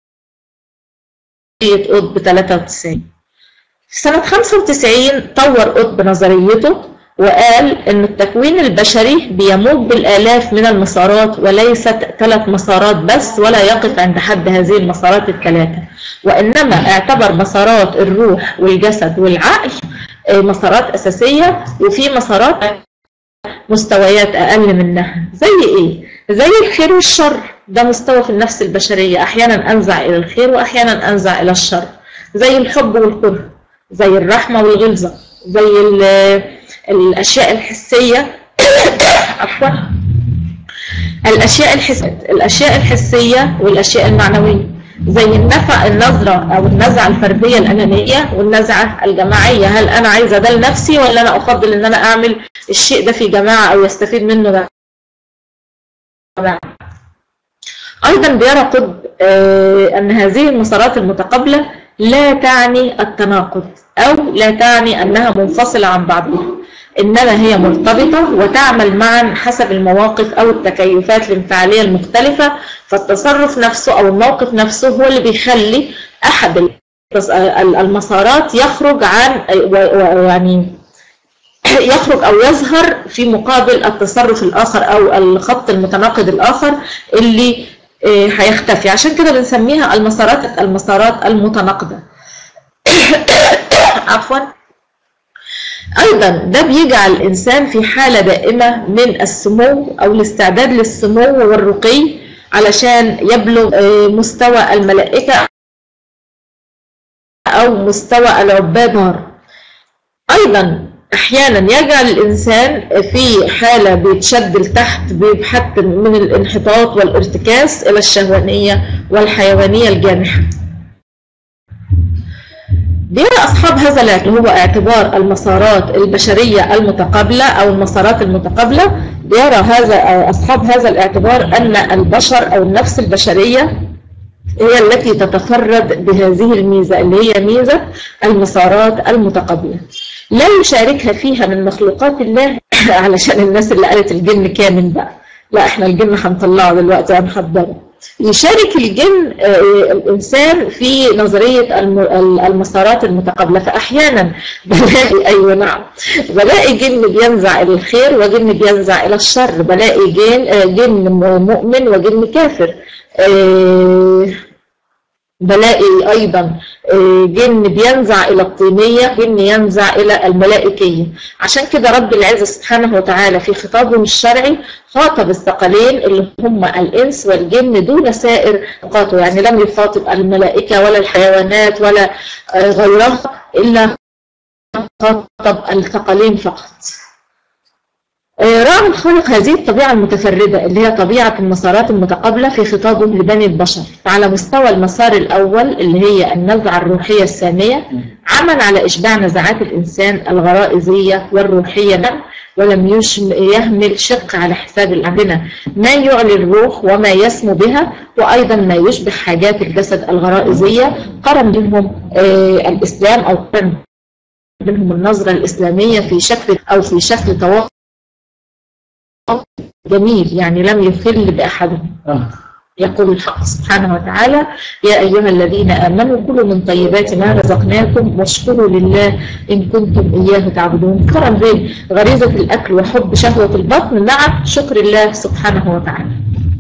قطب 93 في سنة 95 طور قطب نظريته وقال ان التكوين البشري بيموج بالالاف من المسارات وليست ثلاث مسارات بس ولا يقف عند حد هذه المسارات الثلاثه وانما اعتبر مسارات الروح والجسد والعقل مسارات أساسية وفي مسارات مستويات أقل منها زي إيه؟ زي الخير والشر ده مستوى في النفس البشرية أحيانا أنزع إلى الخير وأحيانا أنزع إلى الشر زي الحب والكره زي الرحمة والغلظة زي الأشياء الحسية عفوا الأشياء الحسية الأشياء الحسية والأشياء المعنوية زي النفع النظرة أو النزعة الفردية الأنانية والنزعة الجماعية هل أنا عايزة ده لنفسي ولا أنا أفضل إن أنا أعمل الشيء ده في جماعة أو يستفيد منه جماعة أيضا بيرى قطب أن هذه المسارات المتقابلة لا تعني التناقض أو لا تعني أنها منفصلة عن بعضها إنما هي مرتبطة وتعمل معا حسب المواقف أو التكيفات الانفعالية المختلفة فالتصرف نفسه أو الموقف نفسه هو اللي بيخلي أحد المسارات يخرج عن يعني يخرج أو يظهر في مقابل التصرف الآخر أو الخط المتناقض الآخر اللي هيختفي عشان كده بنسميها المسارات المسارات المتناقضة عفوا أيضا ده بيجعل الإنسان في حالة دائمة من السمو أو الاستعداد للسمو والرقي علشان يبلغ مستوى الملائكة أو مستوى العباد نار أيضا أحيانا يجعل الإنسان في حالة بيتشد لتحت حتى من الانحطاط والارتكاس إلى الشهوانية والحيوانية الجامحة بيرى أصحاب هذا اللي هو اعتبار المسارات البشرية المتقابلة أو المسارات المتقابلة بيرى هذا أصحاب هذا الاعتبار أن البشر أو النفس البشرية هي التي تتفرد بهذه الميزة اللي هي ميزة المسارات المتقابلة لا يشاركها فيها من مخلوقات الله علشان الناس اللي قالت الجن كامل بقى لا احنا الجن هنطلعه دلوقتي هنحضره يشارك الجن الإنسان في نظرية المسارات المتقابلة فأحيانا بلاقي أيوة نعم بلاقي جن بينزع إلى الخير وجن بينزع إلى الشر بلاقي جن, جن مؤمن وجن كافر بلاقي أيضا جن بينزع إلى الطينية جن ينزع إلى الملائكية عشان كده رب العزة سبحانه وتعالى في خطابه الشرعي خاطب الثقلين اللي هم الإنس والجن دون سائر نقاطه يعني لم يخاطب الملائكة ولا الحيوانات ولا غيرها إلا خاطب الثقلين فقط راعى الخالق هذه الطبيعة المتفردة اللي هي طبيعة المسارات المتقابلة في خطابه لبني البشر فعلى مستوى المسار الأول اللي هي النزعة الروحية الثانية عمل على إشباع نزعات الإنسان الغرائزية والروحية ولم يهمل شق على حساب الأعدنة ما يعلي الروح وما يسمو بها وأيضا ما يشبه حاجات الجسد الغرائزية قرن بهم الإسلام أو قرن بهم النظرة الإسلامية في شكل أو في شكل تواصل جميل يعني لم يخل بأحدهم يقول الحق سبحانه وتعالى يا أيها الذين آمنوا كلوا من طيبات ما رزقناكم واشكروا لله إن كنتم إياه تعبدون قرن بين غريزة الأكل وحب شهوة البطن مع شكر الله سبحانه وتعالى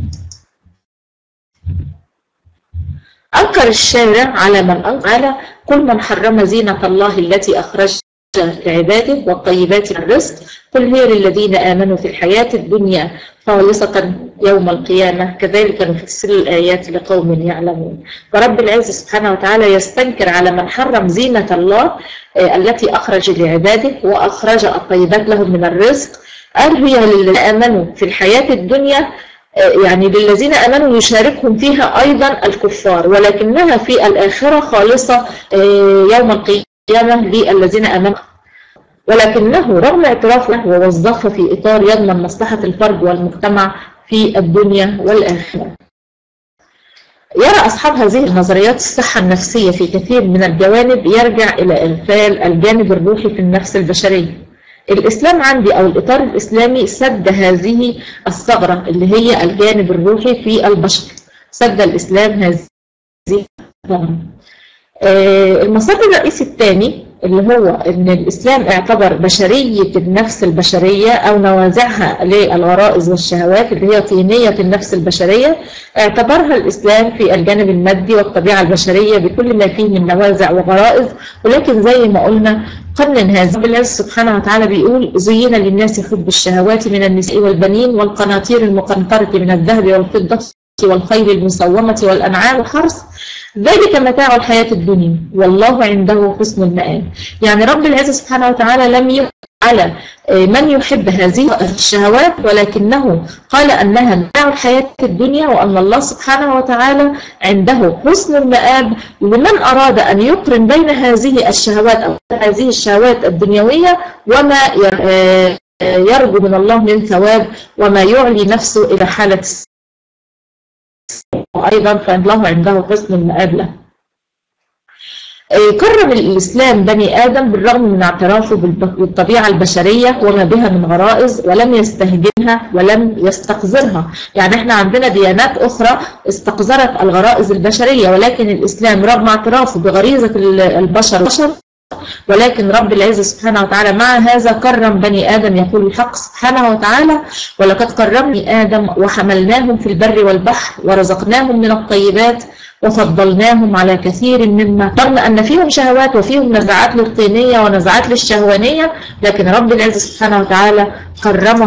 أنكر الشارع على من أنكر على كل من حرم زينة الله التي أخرج لعباده والطيبات من الرزق قل هي للذين آمنوا في الحياة الدنيا خالصة يوم القيامة كذلك نفسر الآيات لقوم يعلمون فرب العز سبحانه وتعالى يستنكر على من حرم زينة الله التي أخرج لعباده وأخرج الطيبات لهم من الرزق قال هي للذين آمنوا في الحياة الدنيا يعني للذين آمنوا يشاركهم فيها أيضا الكفار ولكنها في الآخرة خالصة يوم القيامة للذين آمنوا ولكنه رغم اعترافه ووظفه في إطار يضمن مصلحة الفرد والمجتمع في الدنيا والآخرة يرى أصحاب هذه النظريات الصحة النفسية في كثير من الجوانب يرجع إلى إغفال الجانب الروحي في النفس البشرية الإسلام عندي أو الإطار الإسلامي سد هذه الثغرة اللي هي الجانب الروحي في البشر سد الإسلام هذه الثغرة المصدر الرئيسي الثاني اللي هو ان الاسلام اعتبر بشرية النفس البشرية او نوازعها للغرائز والشهوات اللي هي طينية النفس البشرية اعتبرها الاسلام في الجانب المادي والطبيعة البشرية بكل ما فيه من نوازع وغرائز ولكن زي ما قلنا قنن هذا بالله سبحانه وتعالى بيقول زين للناس حب الشهوات من النساء والبنين والقناطير المقنطرة من الذهب والفضة والخيل المسومة والأنعام والحرث ذلك متاع الحياة الدنيا والله عنده حسن المآب يعني رب العزة سبحانه وتعالى لم يقل على من يحب هذه الشهوات ولكنه قال أنها متاع الحياة الدنيا وأن الله سبحانه وتعالى عنده حسن المآب لمن أراد أن يقرن بين هذه الشهوات أو هذه الشهوات الدنيوية وما يرجو من الله من ثواب وما يعلي نفسه إلى حالة وأيضا فإن الله عنده حسن المآب له كرم الإسلام بني آدم بالرغم من اعترافه بالطبيعة البشرية وما بها من غرائز ولم يستهجنها ولم يستقذرها يعني احنا عندنا ديانات أخرى استقذرت الغرائز البشرية ولكن الإسلام رغم اعترافه بغريزة البشر بشر ولكن رب العزة سبحانه وتعالى مع هذا كرم بني آدم يقول الحق سبحانه وتعالى ولقد كرمني آدم وحملناهم في البر والبحر ورزقناهم من الطيبات وفضلناهم على كثير مما رغم أن فيهم شهوات وفيهم نزعات للطينية ونزعات للشهوانية لكن رب العزة سبحانه وتعالى كرمهم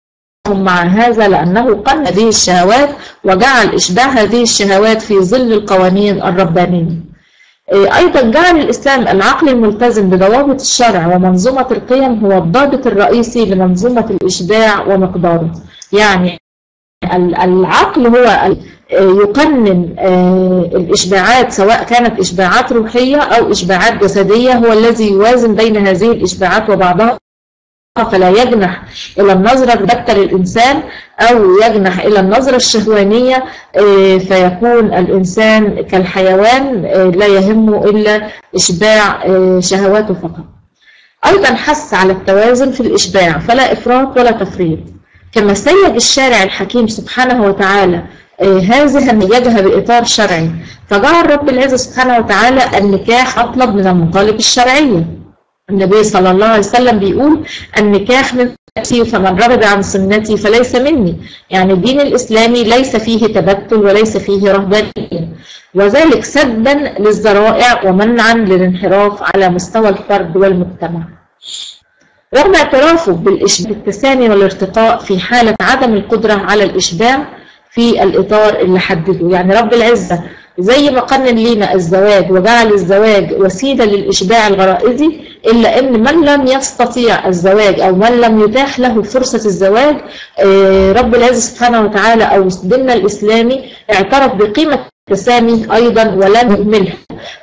مع هذا لأنه قن هذه الشهوات وجعل إشباع هذه الشهوات في ظل القوانين الربانية أيضا جعل الإسلام العقل الملتزم بضوابط الشرع ومنظومة القيم هو الضابط الرئيسي لمنظومة الإشباع ومقداره يعني العقل هو يقنن الإشباعات سواء كانت إشباعات روحية أو إشباعات جسدية هو الذي يوازن بين هذه الإشباعات وبعضها فلا يجنح إلى النظرة البتة للإنسان أو يجنح إلى النظرة الشهوانية فيكون الإنسان كالحيوان لا يهمه إلا إشباع شهواته فقط أيضا حث على التوازن في الإشباع فلا إفراط ولا تفريط كما سيد الشارع الحكيم سبحانه وتعالى هذه النيجها بإطار شرعي فجعل رب العزة سبحانه وتعالى النكاح أطلب من المطالب الشرعية النبي صلى الله عليه وسلم بيقول النكاح من سنتي فمن رغب عن سنتي فليس مني يعني الدين الإسلامي ليس فيه تبتل وليس فيه رهبانية وذلك سدا للذرائع ومنعا للانحراف على مستوى الفرد والمجتمع رغم اعترافه بالتسامي والارتقاء في حالة عدم القدرة على الإشباع في الإطار اللي حدده يعني رب العزة زي ما قنن لينا الزواج وجعل الزواج وسيلة للإشباع الغرائزي إلا أن من لم يستطيع الزواج أو من لم يتاح له فرصة الزواج رب العزة سبحانه وتعالى أو ديننا الإسلامي اعترف بقيمة التسامي أيضا ولم يهملها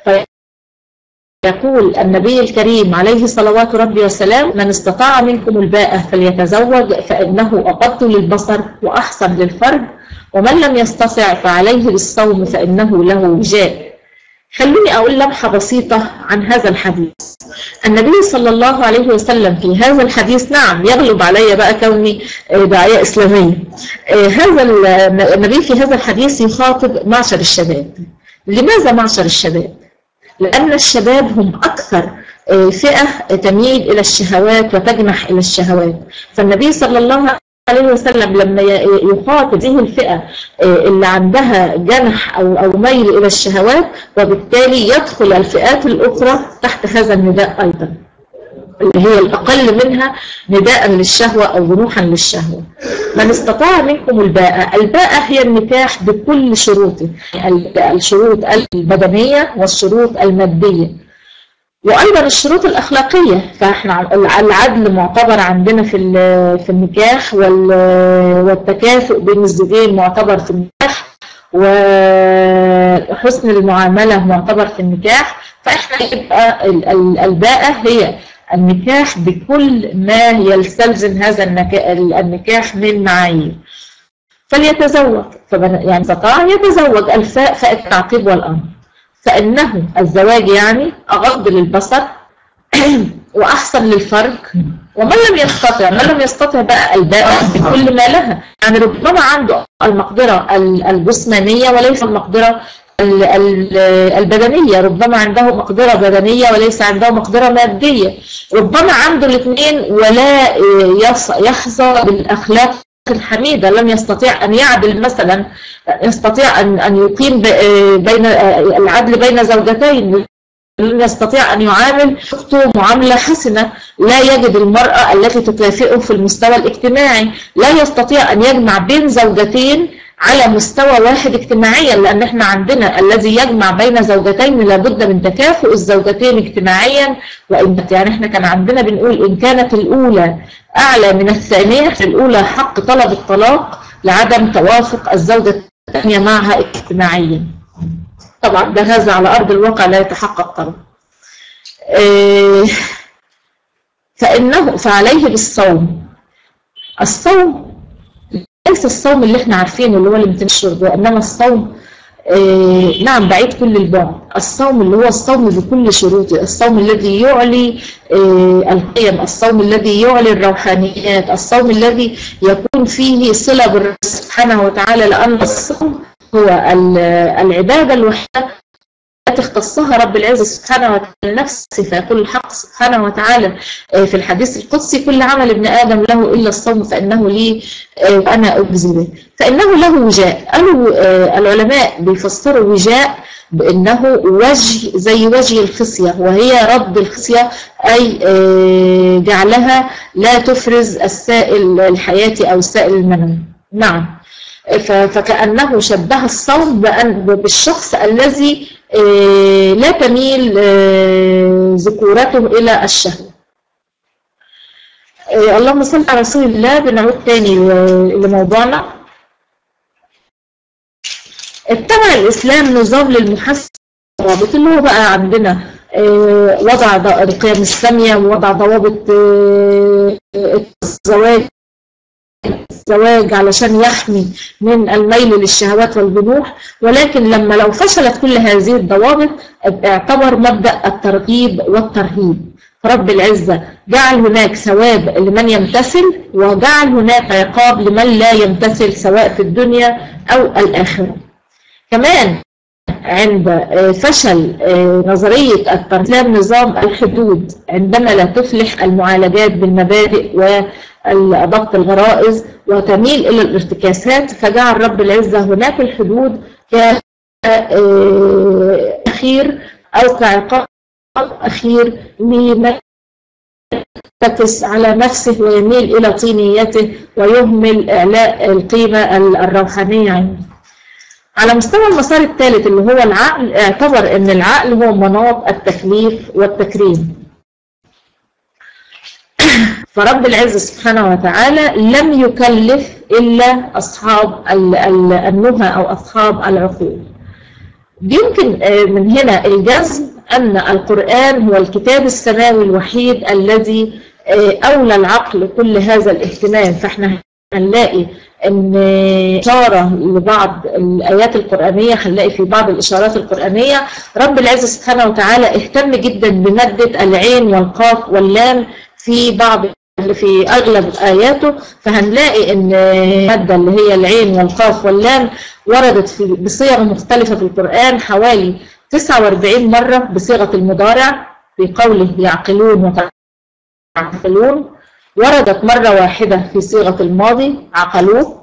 يقول النبي الكريم عليه صلوات ربي وسلام من استطاع منكم الباءة فليتزوج فإنه أقض للبصر وأحسن للفرج ومن لم يستطع فعليه بالصوم فإنه له وجاء خلوني أقول لمحة بسيطة عن هذا الحديث النبي صلى الله عليه وسلم في هذا الحديث نعم يغلب علي بقى كوني داعية إسلامية هذا النبي في هذا الحديث يخاطب معشر الشباب لماذا معشر الشباب؟ لأن الشباب هم أكثر فئة تميل إلى الشهوات وتجنح إلى الشهوات فالنبي صلى الله عليه وسلم لما يخاطب هذه الفئة اللي عندها جنح أو أو ميل إلى الشهوات وبالتالي يدخل الفئات الأخرى تحت هذا النداء أيضا اللي هي الأقل منها نداء للشهوة أو جنوحا للشهوة من استطاع منكم الباءة الباءة هي النكاح بكل شروطه الشروط البدنية والشروط المادية وأيضا الشروط الأخلاقية فإحنا العدل معتبر عندنا في في النكاح والتكافؤ بين الزوجين معتبر في النكاح وحسن المعاملة معتبر في النكاح فإحنا يبقى الباءة هي النكاح بكل ما يستلزم هذا النكاح من معايير فليتزوج يعني استطاع يتزوج الفاء فاء التعقيب والأمر فإنه الزواج يعني أغض للبصر وأحسن للفرج ومن لم يستطع من لم يستطع بقى الباء بكل ما لها يعني ربما عنده المقدرة الجسمانية وليس المقدرة البدنية ربما عنده مقدرة بدنية وليس عنده مقدرة مادية ربما عنده الاثنين ولا يحظى بالأخلاق الحميدة لم يستطيع أن يعدل مثلا يستطيع أن أن يقيم بين العدل بين زوجتين لن يستطيع أن يعامل أخته معاملة حسنة لا يجد المرأة التي تكافئه في المستوى الاجتماعي لا يستطيع أن يجمع بين زوجتين على مستوى واحد اجتماعيا لأن احنا عندنا الذي يجمع بين زوجتين لابد من تكافؤ الزوجتين اجتماعيا وإن يعني احنا كان عندنا بنقول إن كانت الأولى أعلى من الثانية الأولى حق طلب الطلاق لعدم توافق الزوجة الثانية معها اجتماعيا طبعا ده هذا على أرض الواقع لا يتحقق طبعا إيه فإنه فعليه بالصوم الصوم ليس الصوم اللي احنا عارفينه اللي هو اللي بتنشر وإنما الصوم إيه نعم بعيد كل البعد الصوم اللي هو الصوم بكل شروطه الصوم الذي يعلي إيه القيم الصوم الذي يعلي الروحانيات الصوم الذي يكون فيه صلة بالرب سبحانه وتعالى لأن الصوم هو العبادة الوحيدة التي اختصها رب العزة سبحانه وتعالى لنفسه فيقول الحق سبحانه وتعالى في الحديث القدسي كل عمل ابن آدم له إلا الصوم فإنه لي وأنا أجزي به فإنه له وجاء قالوا العلماء بيفسروا وجاء بأنه وجه زي وجه الخصية وهي رد الخصية أي جعلها لا تفرز السائل الحياتي أو السائل المنوي نعم فكأنه شبه الصوم بالشخص الذي لا تميل ذكورته إلى الشهوة اللهم صل على رسول الله بنعود تاني لموضوعنا اتبع الإسلام نظام للمحاسبة اللي هو بقى عندنا وضع القيم السامية ووضع ضوابط الزواج الزواج علشان يحمي من الميل للشهوات والجنوح ولكن لما لو فشلت كل هذه الضوابط اعتبر مبدأ الترغيب والترهيب فرب العزة جعل هناك ثواب لمن يمتثل وجعل هناك عقاب لمن لا يمتثل سواء في الدنيا أو الآخرة كمان عند فشل نظرية الترتيب نظام الحدود عندما لا تفلح المعالجات بالمبادئ وضبط الغرائز وتميل إلى الارتكاسات فجعل رب العزة هناك الحدود كأخير أو كعقاب أخير لمن يرتكس على نفسه ويميل إلى طينيته ويهمل إعلاء القيمة الروحانية عنده على مستوى المسار الثالث اللي هو العقل اعتبر ان العقل هو مناط التكليف والتكريم فرب العزة سبحانه وتعالى لم يكلف إلا أصحاب النهى أو أصحاب العقول يمكن من هنا الجزم أن القرآن هو الكتاب السماوي الوحيد الذي أولى العقل كل هذا الاهتمام فاحنا هنلاقي ان اشاره لبعض الايات القرانيه هنلاقي في بعض الاشارات القرانيه رب العزه سبحانه وتعالى اهتم جدا بماده العين والقاف واللام في بعض في اغلب اياته فهنلاقي ان الماده اللي هي العين والقاف واللام وردت في بصيغ مختلفه في القران حوالي 49 مره بصيغه المضارع في قوله يعقلون وتعقلون وردت مرة واحدة في صيغة الماضي عقلوه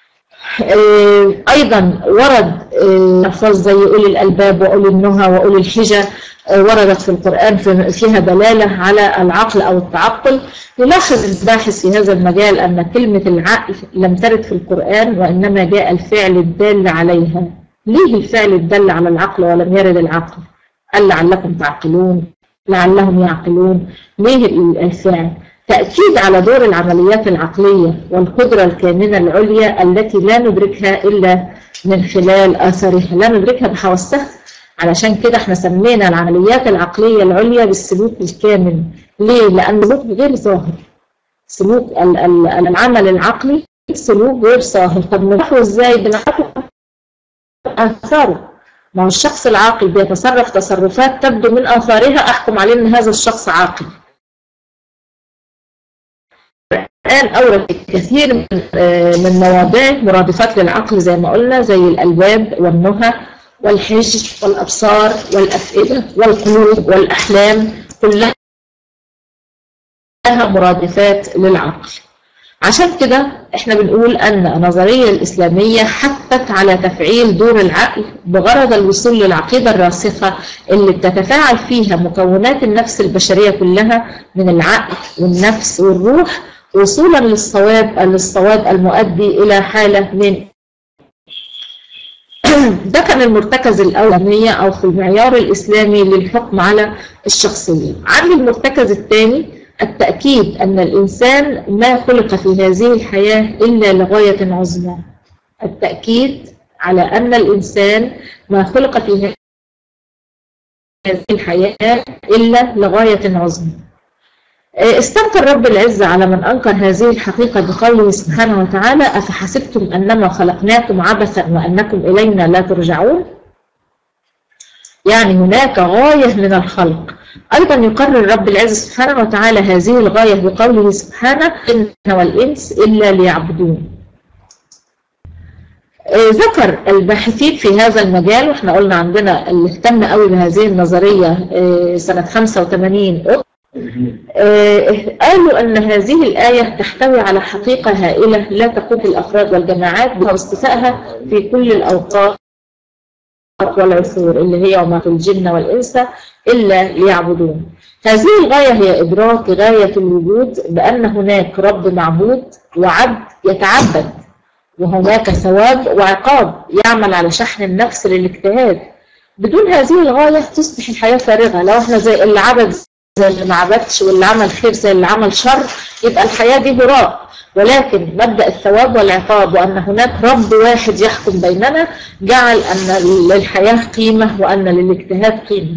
أيضا ورد ألفاظ زي أولي الألباب وأولي النهى وأولي الحجة وردت في القرآن فيها دلالة على العقل أو التعقل يلاحظ الباحث في هذا المجال أن كلمة العقل لم ترد في القرآن وإنما جاء الفعل الدال عليها ليه الفعل الدال على العقل ولم يرد العقل قال لعلكم تعقلون لعلهم يعقلون ليه الفعل تأكيد على دور العمليات العقلية والقدرة الكامنة العليا التي لا ندركها إلا من خلال آثارها لا ندركها بحواسها علشان كده احنا سمينا العمليات العقلية العليا بالسلوك الكامل ليه؟ لأن السلوك غير ظاهر سلوك العمل العقلي سلوك غير ظاهر طب نعرفه ازاي؟ بنعرفه آثاره ما هو الشخص العاقل بيتصرف تصرفات تبدو من آثارها أحكم عليه أن هذا الشخص عاقل الآن أورد كثير من من مواضيع مرادفات للعقل زي ما قلنا زي الألباب والنهى والحجر والأبصار والأفئدة والقلوب والأحلام كلها مرادفات للعقل عشان كده احنا بنقول ان النظرية الاسلامية حثت على تفعيل دور العقل بغرض الوصول للعقيدة الراسخة اللي بتتفاعل فيها مكونات النفس البشرية كلها من العقل والنفس والروح وصولا للصواب للصواب المؤدي الى حالة من ده كان المرتكز الأولانية أو في المعيار الإسلامي للحكم على الشخصية عندي المرتكز الثاني التأكيد أن الإنسان ما خلق في هذه الحياة إلا لغاية عظمى التأكيد على أن الإنسان ما خلق في هذه الحياة إلا لغاية عظمى استنكر رب العزة على من أنكر هذه الحقيقة بقوله سبحانه وتعالى أفحسبتم أنما خلقناكم عبثا وأنكم إلينا لا ترجعون يعني هناك غاية من الخلق أيضا يقرر رب العزة سبحانه وتعالى هذه الغاية بقوله سبحانه إن والإنس إلا ليعبدون ذكر الباحثين في هذا المجال واحنا قلنا عندنا اللي اهتم قوي بهذه النظرية سنة 85 قالوا أن هذه الآية تحتوي على حقيقة هائلة لا تقوم الأفراد والجماعات باستيفائها في كل الأوقات والعصور اللي هي وما في الجن والإنس إلا ليعبدون هذه الغاية هي إدراك غاية الوجود بأن هناك رب معبود وعبد يتعبد وهناك ثواب وعقاب يعمل على شحن النفس للاجتهاد بدون هذه الغاية تصبح الحياة فارغة لو احنا زي اللي عبد زي اللي ما عبدش واللي عمل خير زي اللي عمل شر يبقى الحياة دي هراء ولكن مبدأ الثواب والعقاب وأن هناك رب واحد يحكم بيننا جعل أن للحياة قيمة وأن للاجتهاد قيمة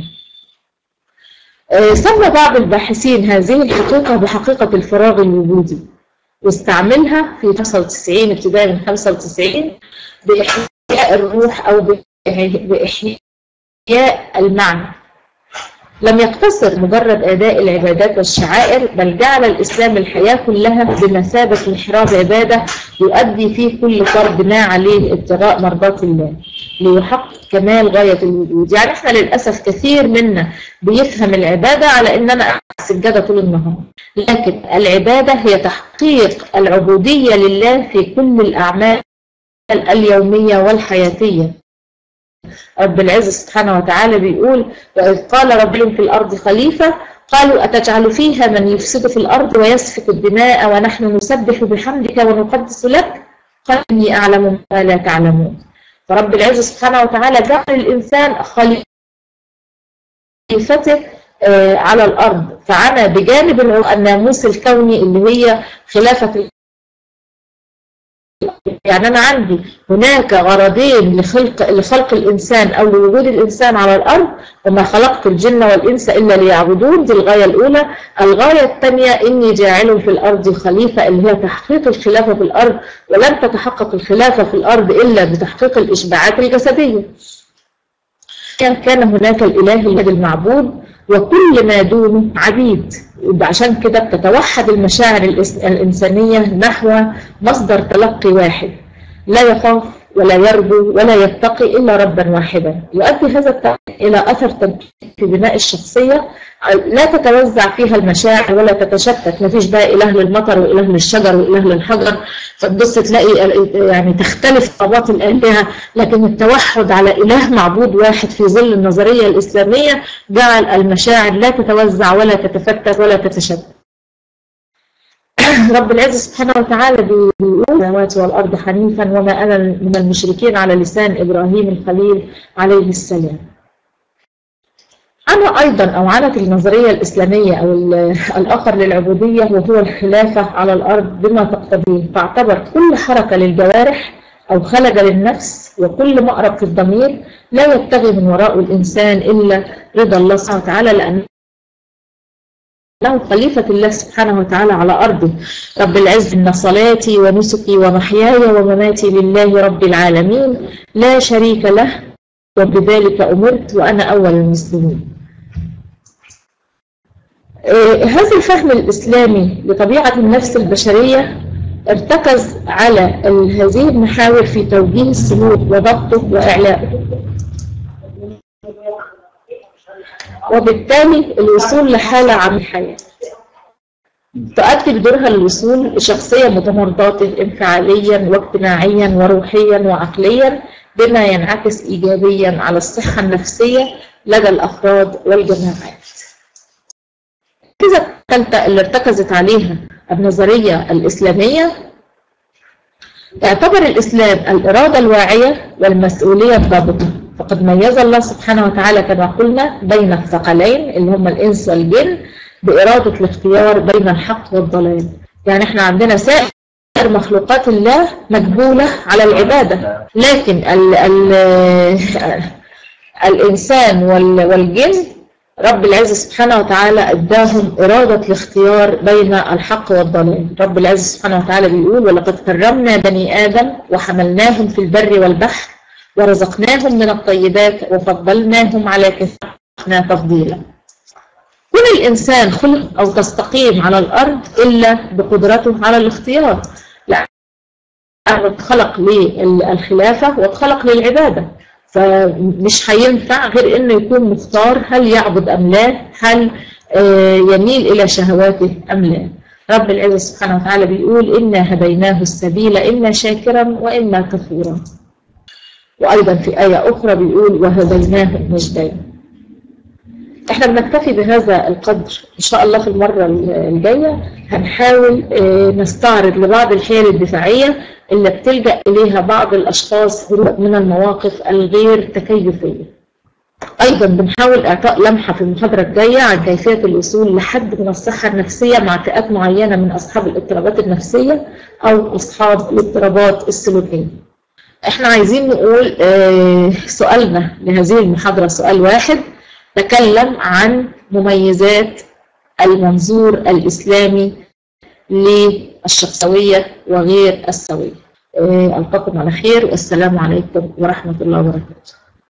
سمى بعض الباحثين هذه الحقيقة بحقيقة الفراغ الوجودي واستعملها في 95 ابتداء من 95 بإحياء الروح أو بإحياء المعنى لم يقتصر مجرد أداء العبادات والشعائر بل جعل الإسلام الحياة كلها بمثابة محراب عبادة يؤدي فيه كل فرد ما عليه ابتغاء مرضات الله ليحقق كمال غاية الوجود يعني احنا للأسف كثير منا بيفهم العبادة على ان انا سجادة طول النهار لكن العبادة هي تحقيق العبودية لله في كل الأعمال اليومية والحياتية رب العزة سبحانه وتعالى بيقول وإذ قال ربهم في الأرض خليفة قالوا أتجعل فيها من يفسد في الأرض ويسفك الدماء ونحن نسبح بحمدك ونقدس لك قال إني أعلم ما لا تعلمون فرب العزة سبحانه وتعالى جعل الإنسان خليفته على الأرض فعنا بجانب الناموس الكوني اللي هي خلافة يعني أنا عندي هناك غرضين لخلق لخلق الإنسان أو لوجود الإنسان على الأرض وما خلقت الجن والإنس إلا ليعبدون دي الغاية الأولى الغاية الثانية إني جاعل في الأرض خليفة اللي هي تحقيق الخلافة في الأرض ولن تتحقق الخلافة في الأرض إلا بتحقيق الإشباعات الجسدية كان هناك الإله الذي المعبود وكل ما دونه عبيد عشان كده بتتوحد المشاعر الإنسانية نحو مصدر تلقي واحد لا يخاف ولا يرجو ولا يتقي إلا ربا واحدا يؤدي هذا التقي إلى أثر في بناء الشخصية لا تتوزع فيها المشاعر ولا تتشتت ما فيش بقى إله للمطر وإله للشجر وإله للحجر فتبص تلاقي يعني تختلف طبقات الآلهة لكن التوحد على إله معبود واحد في ظل النظرية الإسلامية جعل المشاعر لا تتوزع ولا تتفتت ولا تتشتت رب العزة سبحانه وتعالى بيقول السماوات والأرض حنيفا وما أنا من المشركين على لسان إبراهيم الخليل عليه السلام أنا أيضا أو عنت النظرية الإسلامية أو الآخر للعبودية وهو الخلافة على الأرض بما تقتضيه فاعتبر كل حركة للجوارح أو خلج للنفس وكل مأرب في الضمير لا يبتغي من وراء الإنسان إلا رضا الله سبحانه وتعالى لأن له خليفة الله سبحانه وتعالى على أرضه رب العز إن صلاتي ونسكي ومحياي ومماتي لله رب العالمين لا شريك له وبذلك أمرت وأنا أول المسلمين هذا الفهم الإسلامي لطبيعة النفس البشرية ارتكز على هذه المحاور في توجيه السلوك وضبطه وإعلائه وبالتالي الوصول لحالة عن الحياة تؤدي بدورها الوصول لشخصية متمرضة انفعاليا واجتماعيا وروحيا وعقليا بما ينعكس إيجابيا على الصحة النفسية لدى الأفراد والجماعات الركيزة الثالثة اللي ارتكزت عليها النظرية الإسلامية اعتبر الإسلام الإرادة الواعية والمسؤولية الضابطة فقد ميز الله سبحانه وتعالى كما قلنا بين الثقلين اللي هم الإنس والجن بإرادة الاختيار بين الحق والضلال يعني احنا عندنا سائر مخلوقات الله مجبولة على العبادة لكن ال ال الإنسان والجن رب العزة سبحانه وتعالى اداهم إرادة الاختيار بين الحق والضلال رب العزة سبحانه وتعالى بيقول ولقد كرمنا بني آدم وحملناهم في البر والبحر ورزقناهم من الطيبات وفضلناهم على كثيرنا تفضيلا كل الإنسان خلق أو تستقيم على الأرض إلا بقدرته على الاختيار لا اتخلق للخلافة واتخلق للعبادة فمش هينفع غير انه يكون مختار هل يعبد ام لا هل يميل الى شهواته ام لا رب العزة سبحانه وتعالى بيقول إنا هديناه السبيل إما شاكرا وإما كفورا وأيضا في آية أخرى بيقول وهديناه النجدين احنا بنكتفي بهذا القدر ان شاء الله في المرة الجاية هنحاول نستعرض لبعض الحيل الدفاعية اللي بتلجأ اليها بعض الاشخاص من المواقف الغير تكيفية ايضا بنحاول اعطاء لمحة في المحاضرة الجاية عن كيفية الوصول لحد من الصحة النفسية مع فئات معينة من اصحاب الاضطرابات النفسية او اصحاب الاضطرابات السلوكية احنا عايزين نقول سؤالنا لهذه المحاضرة سؤال واحد تكلم عن مميزات المنظور الإسلامي للشخصوية وغير السوية ألقاكم على خير والسلام عليكم ورحمة الله وبركاته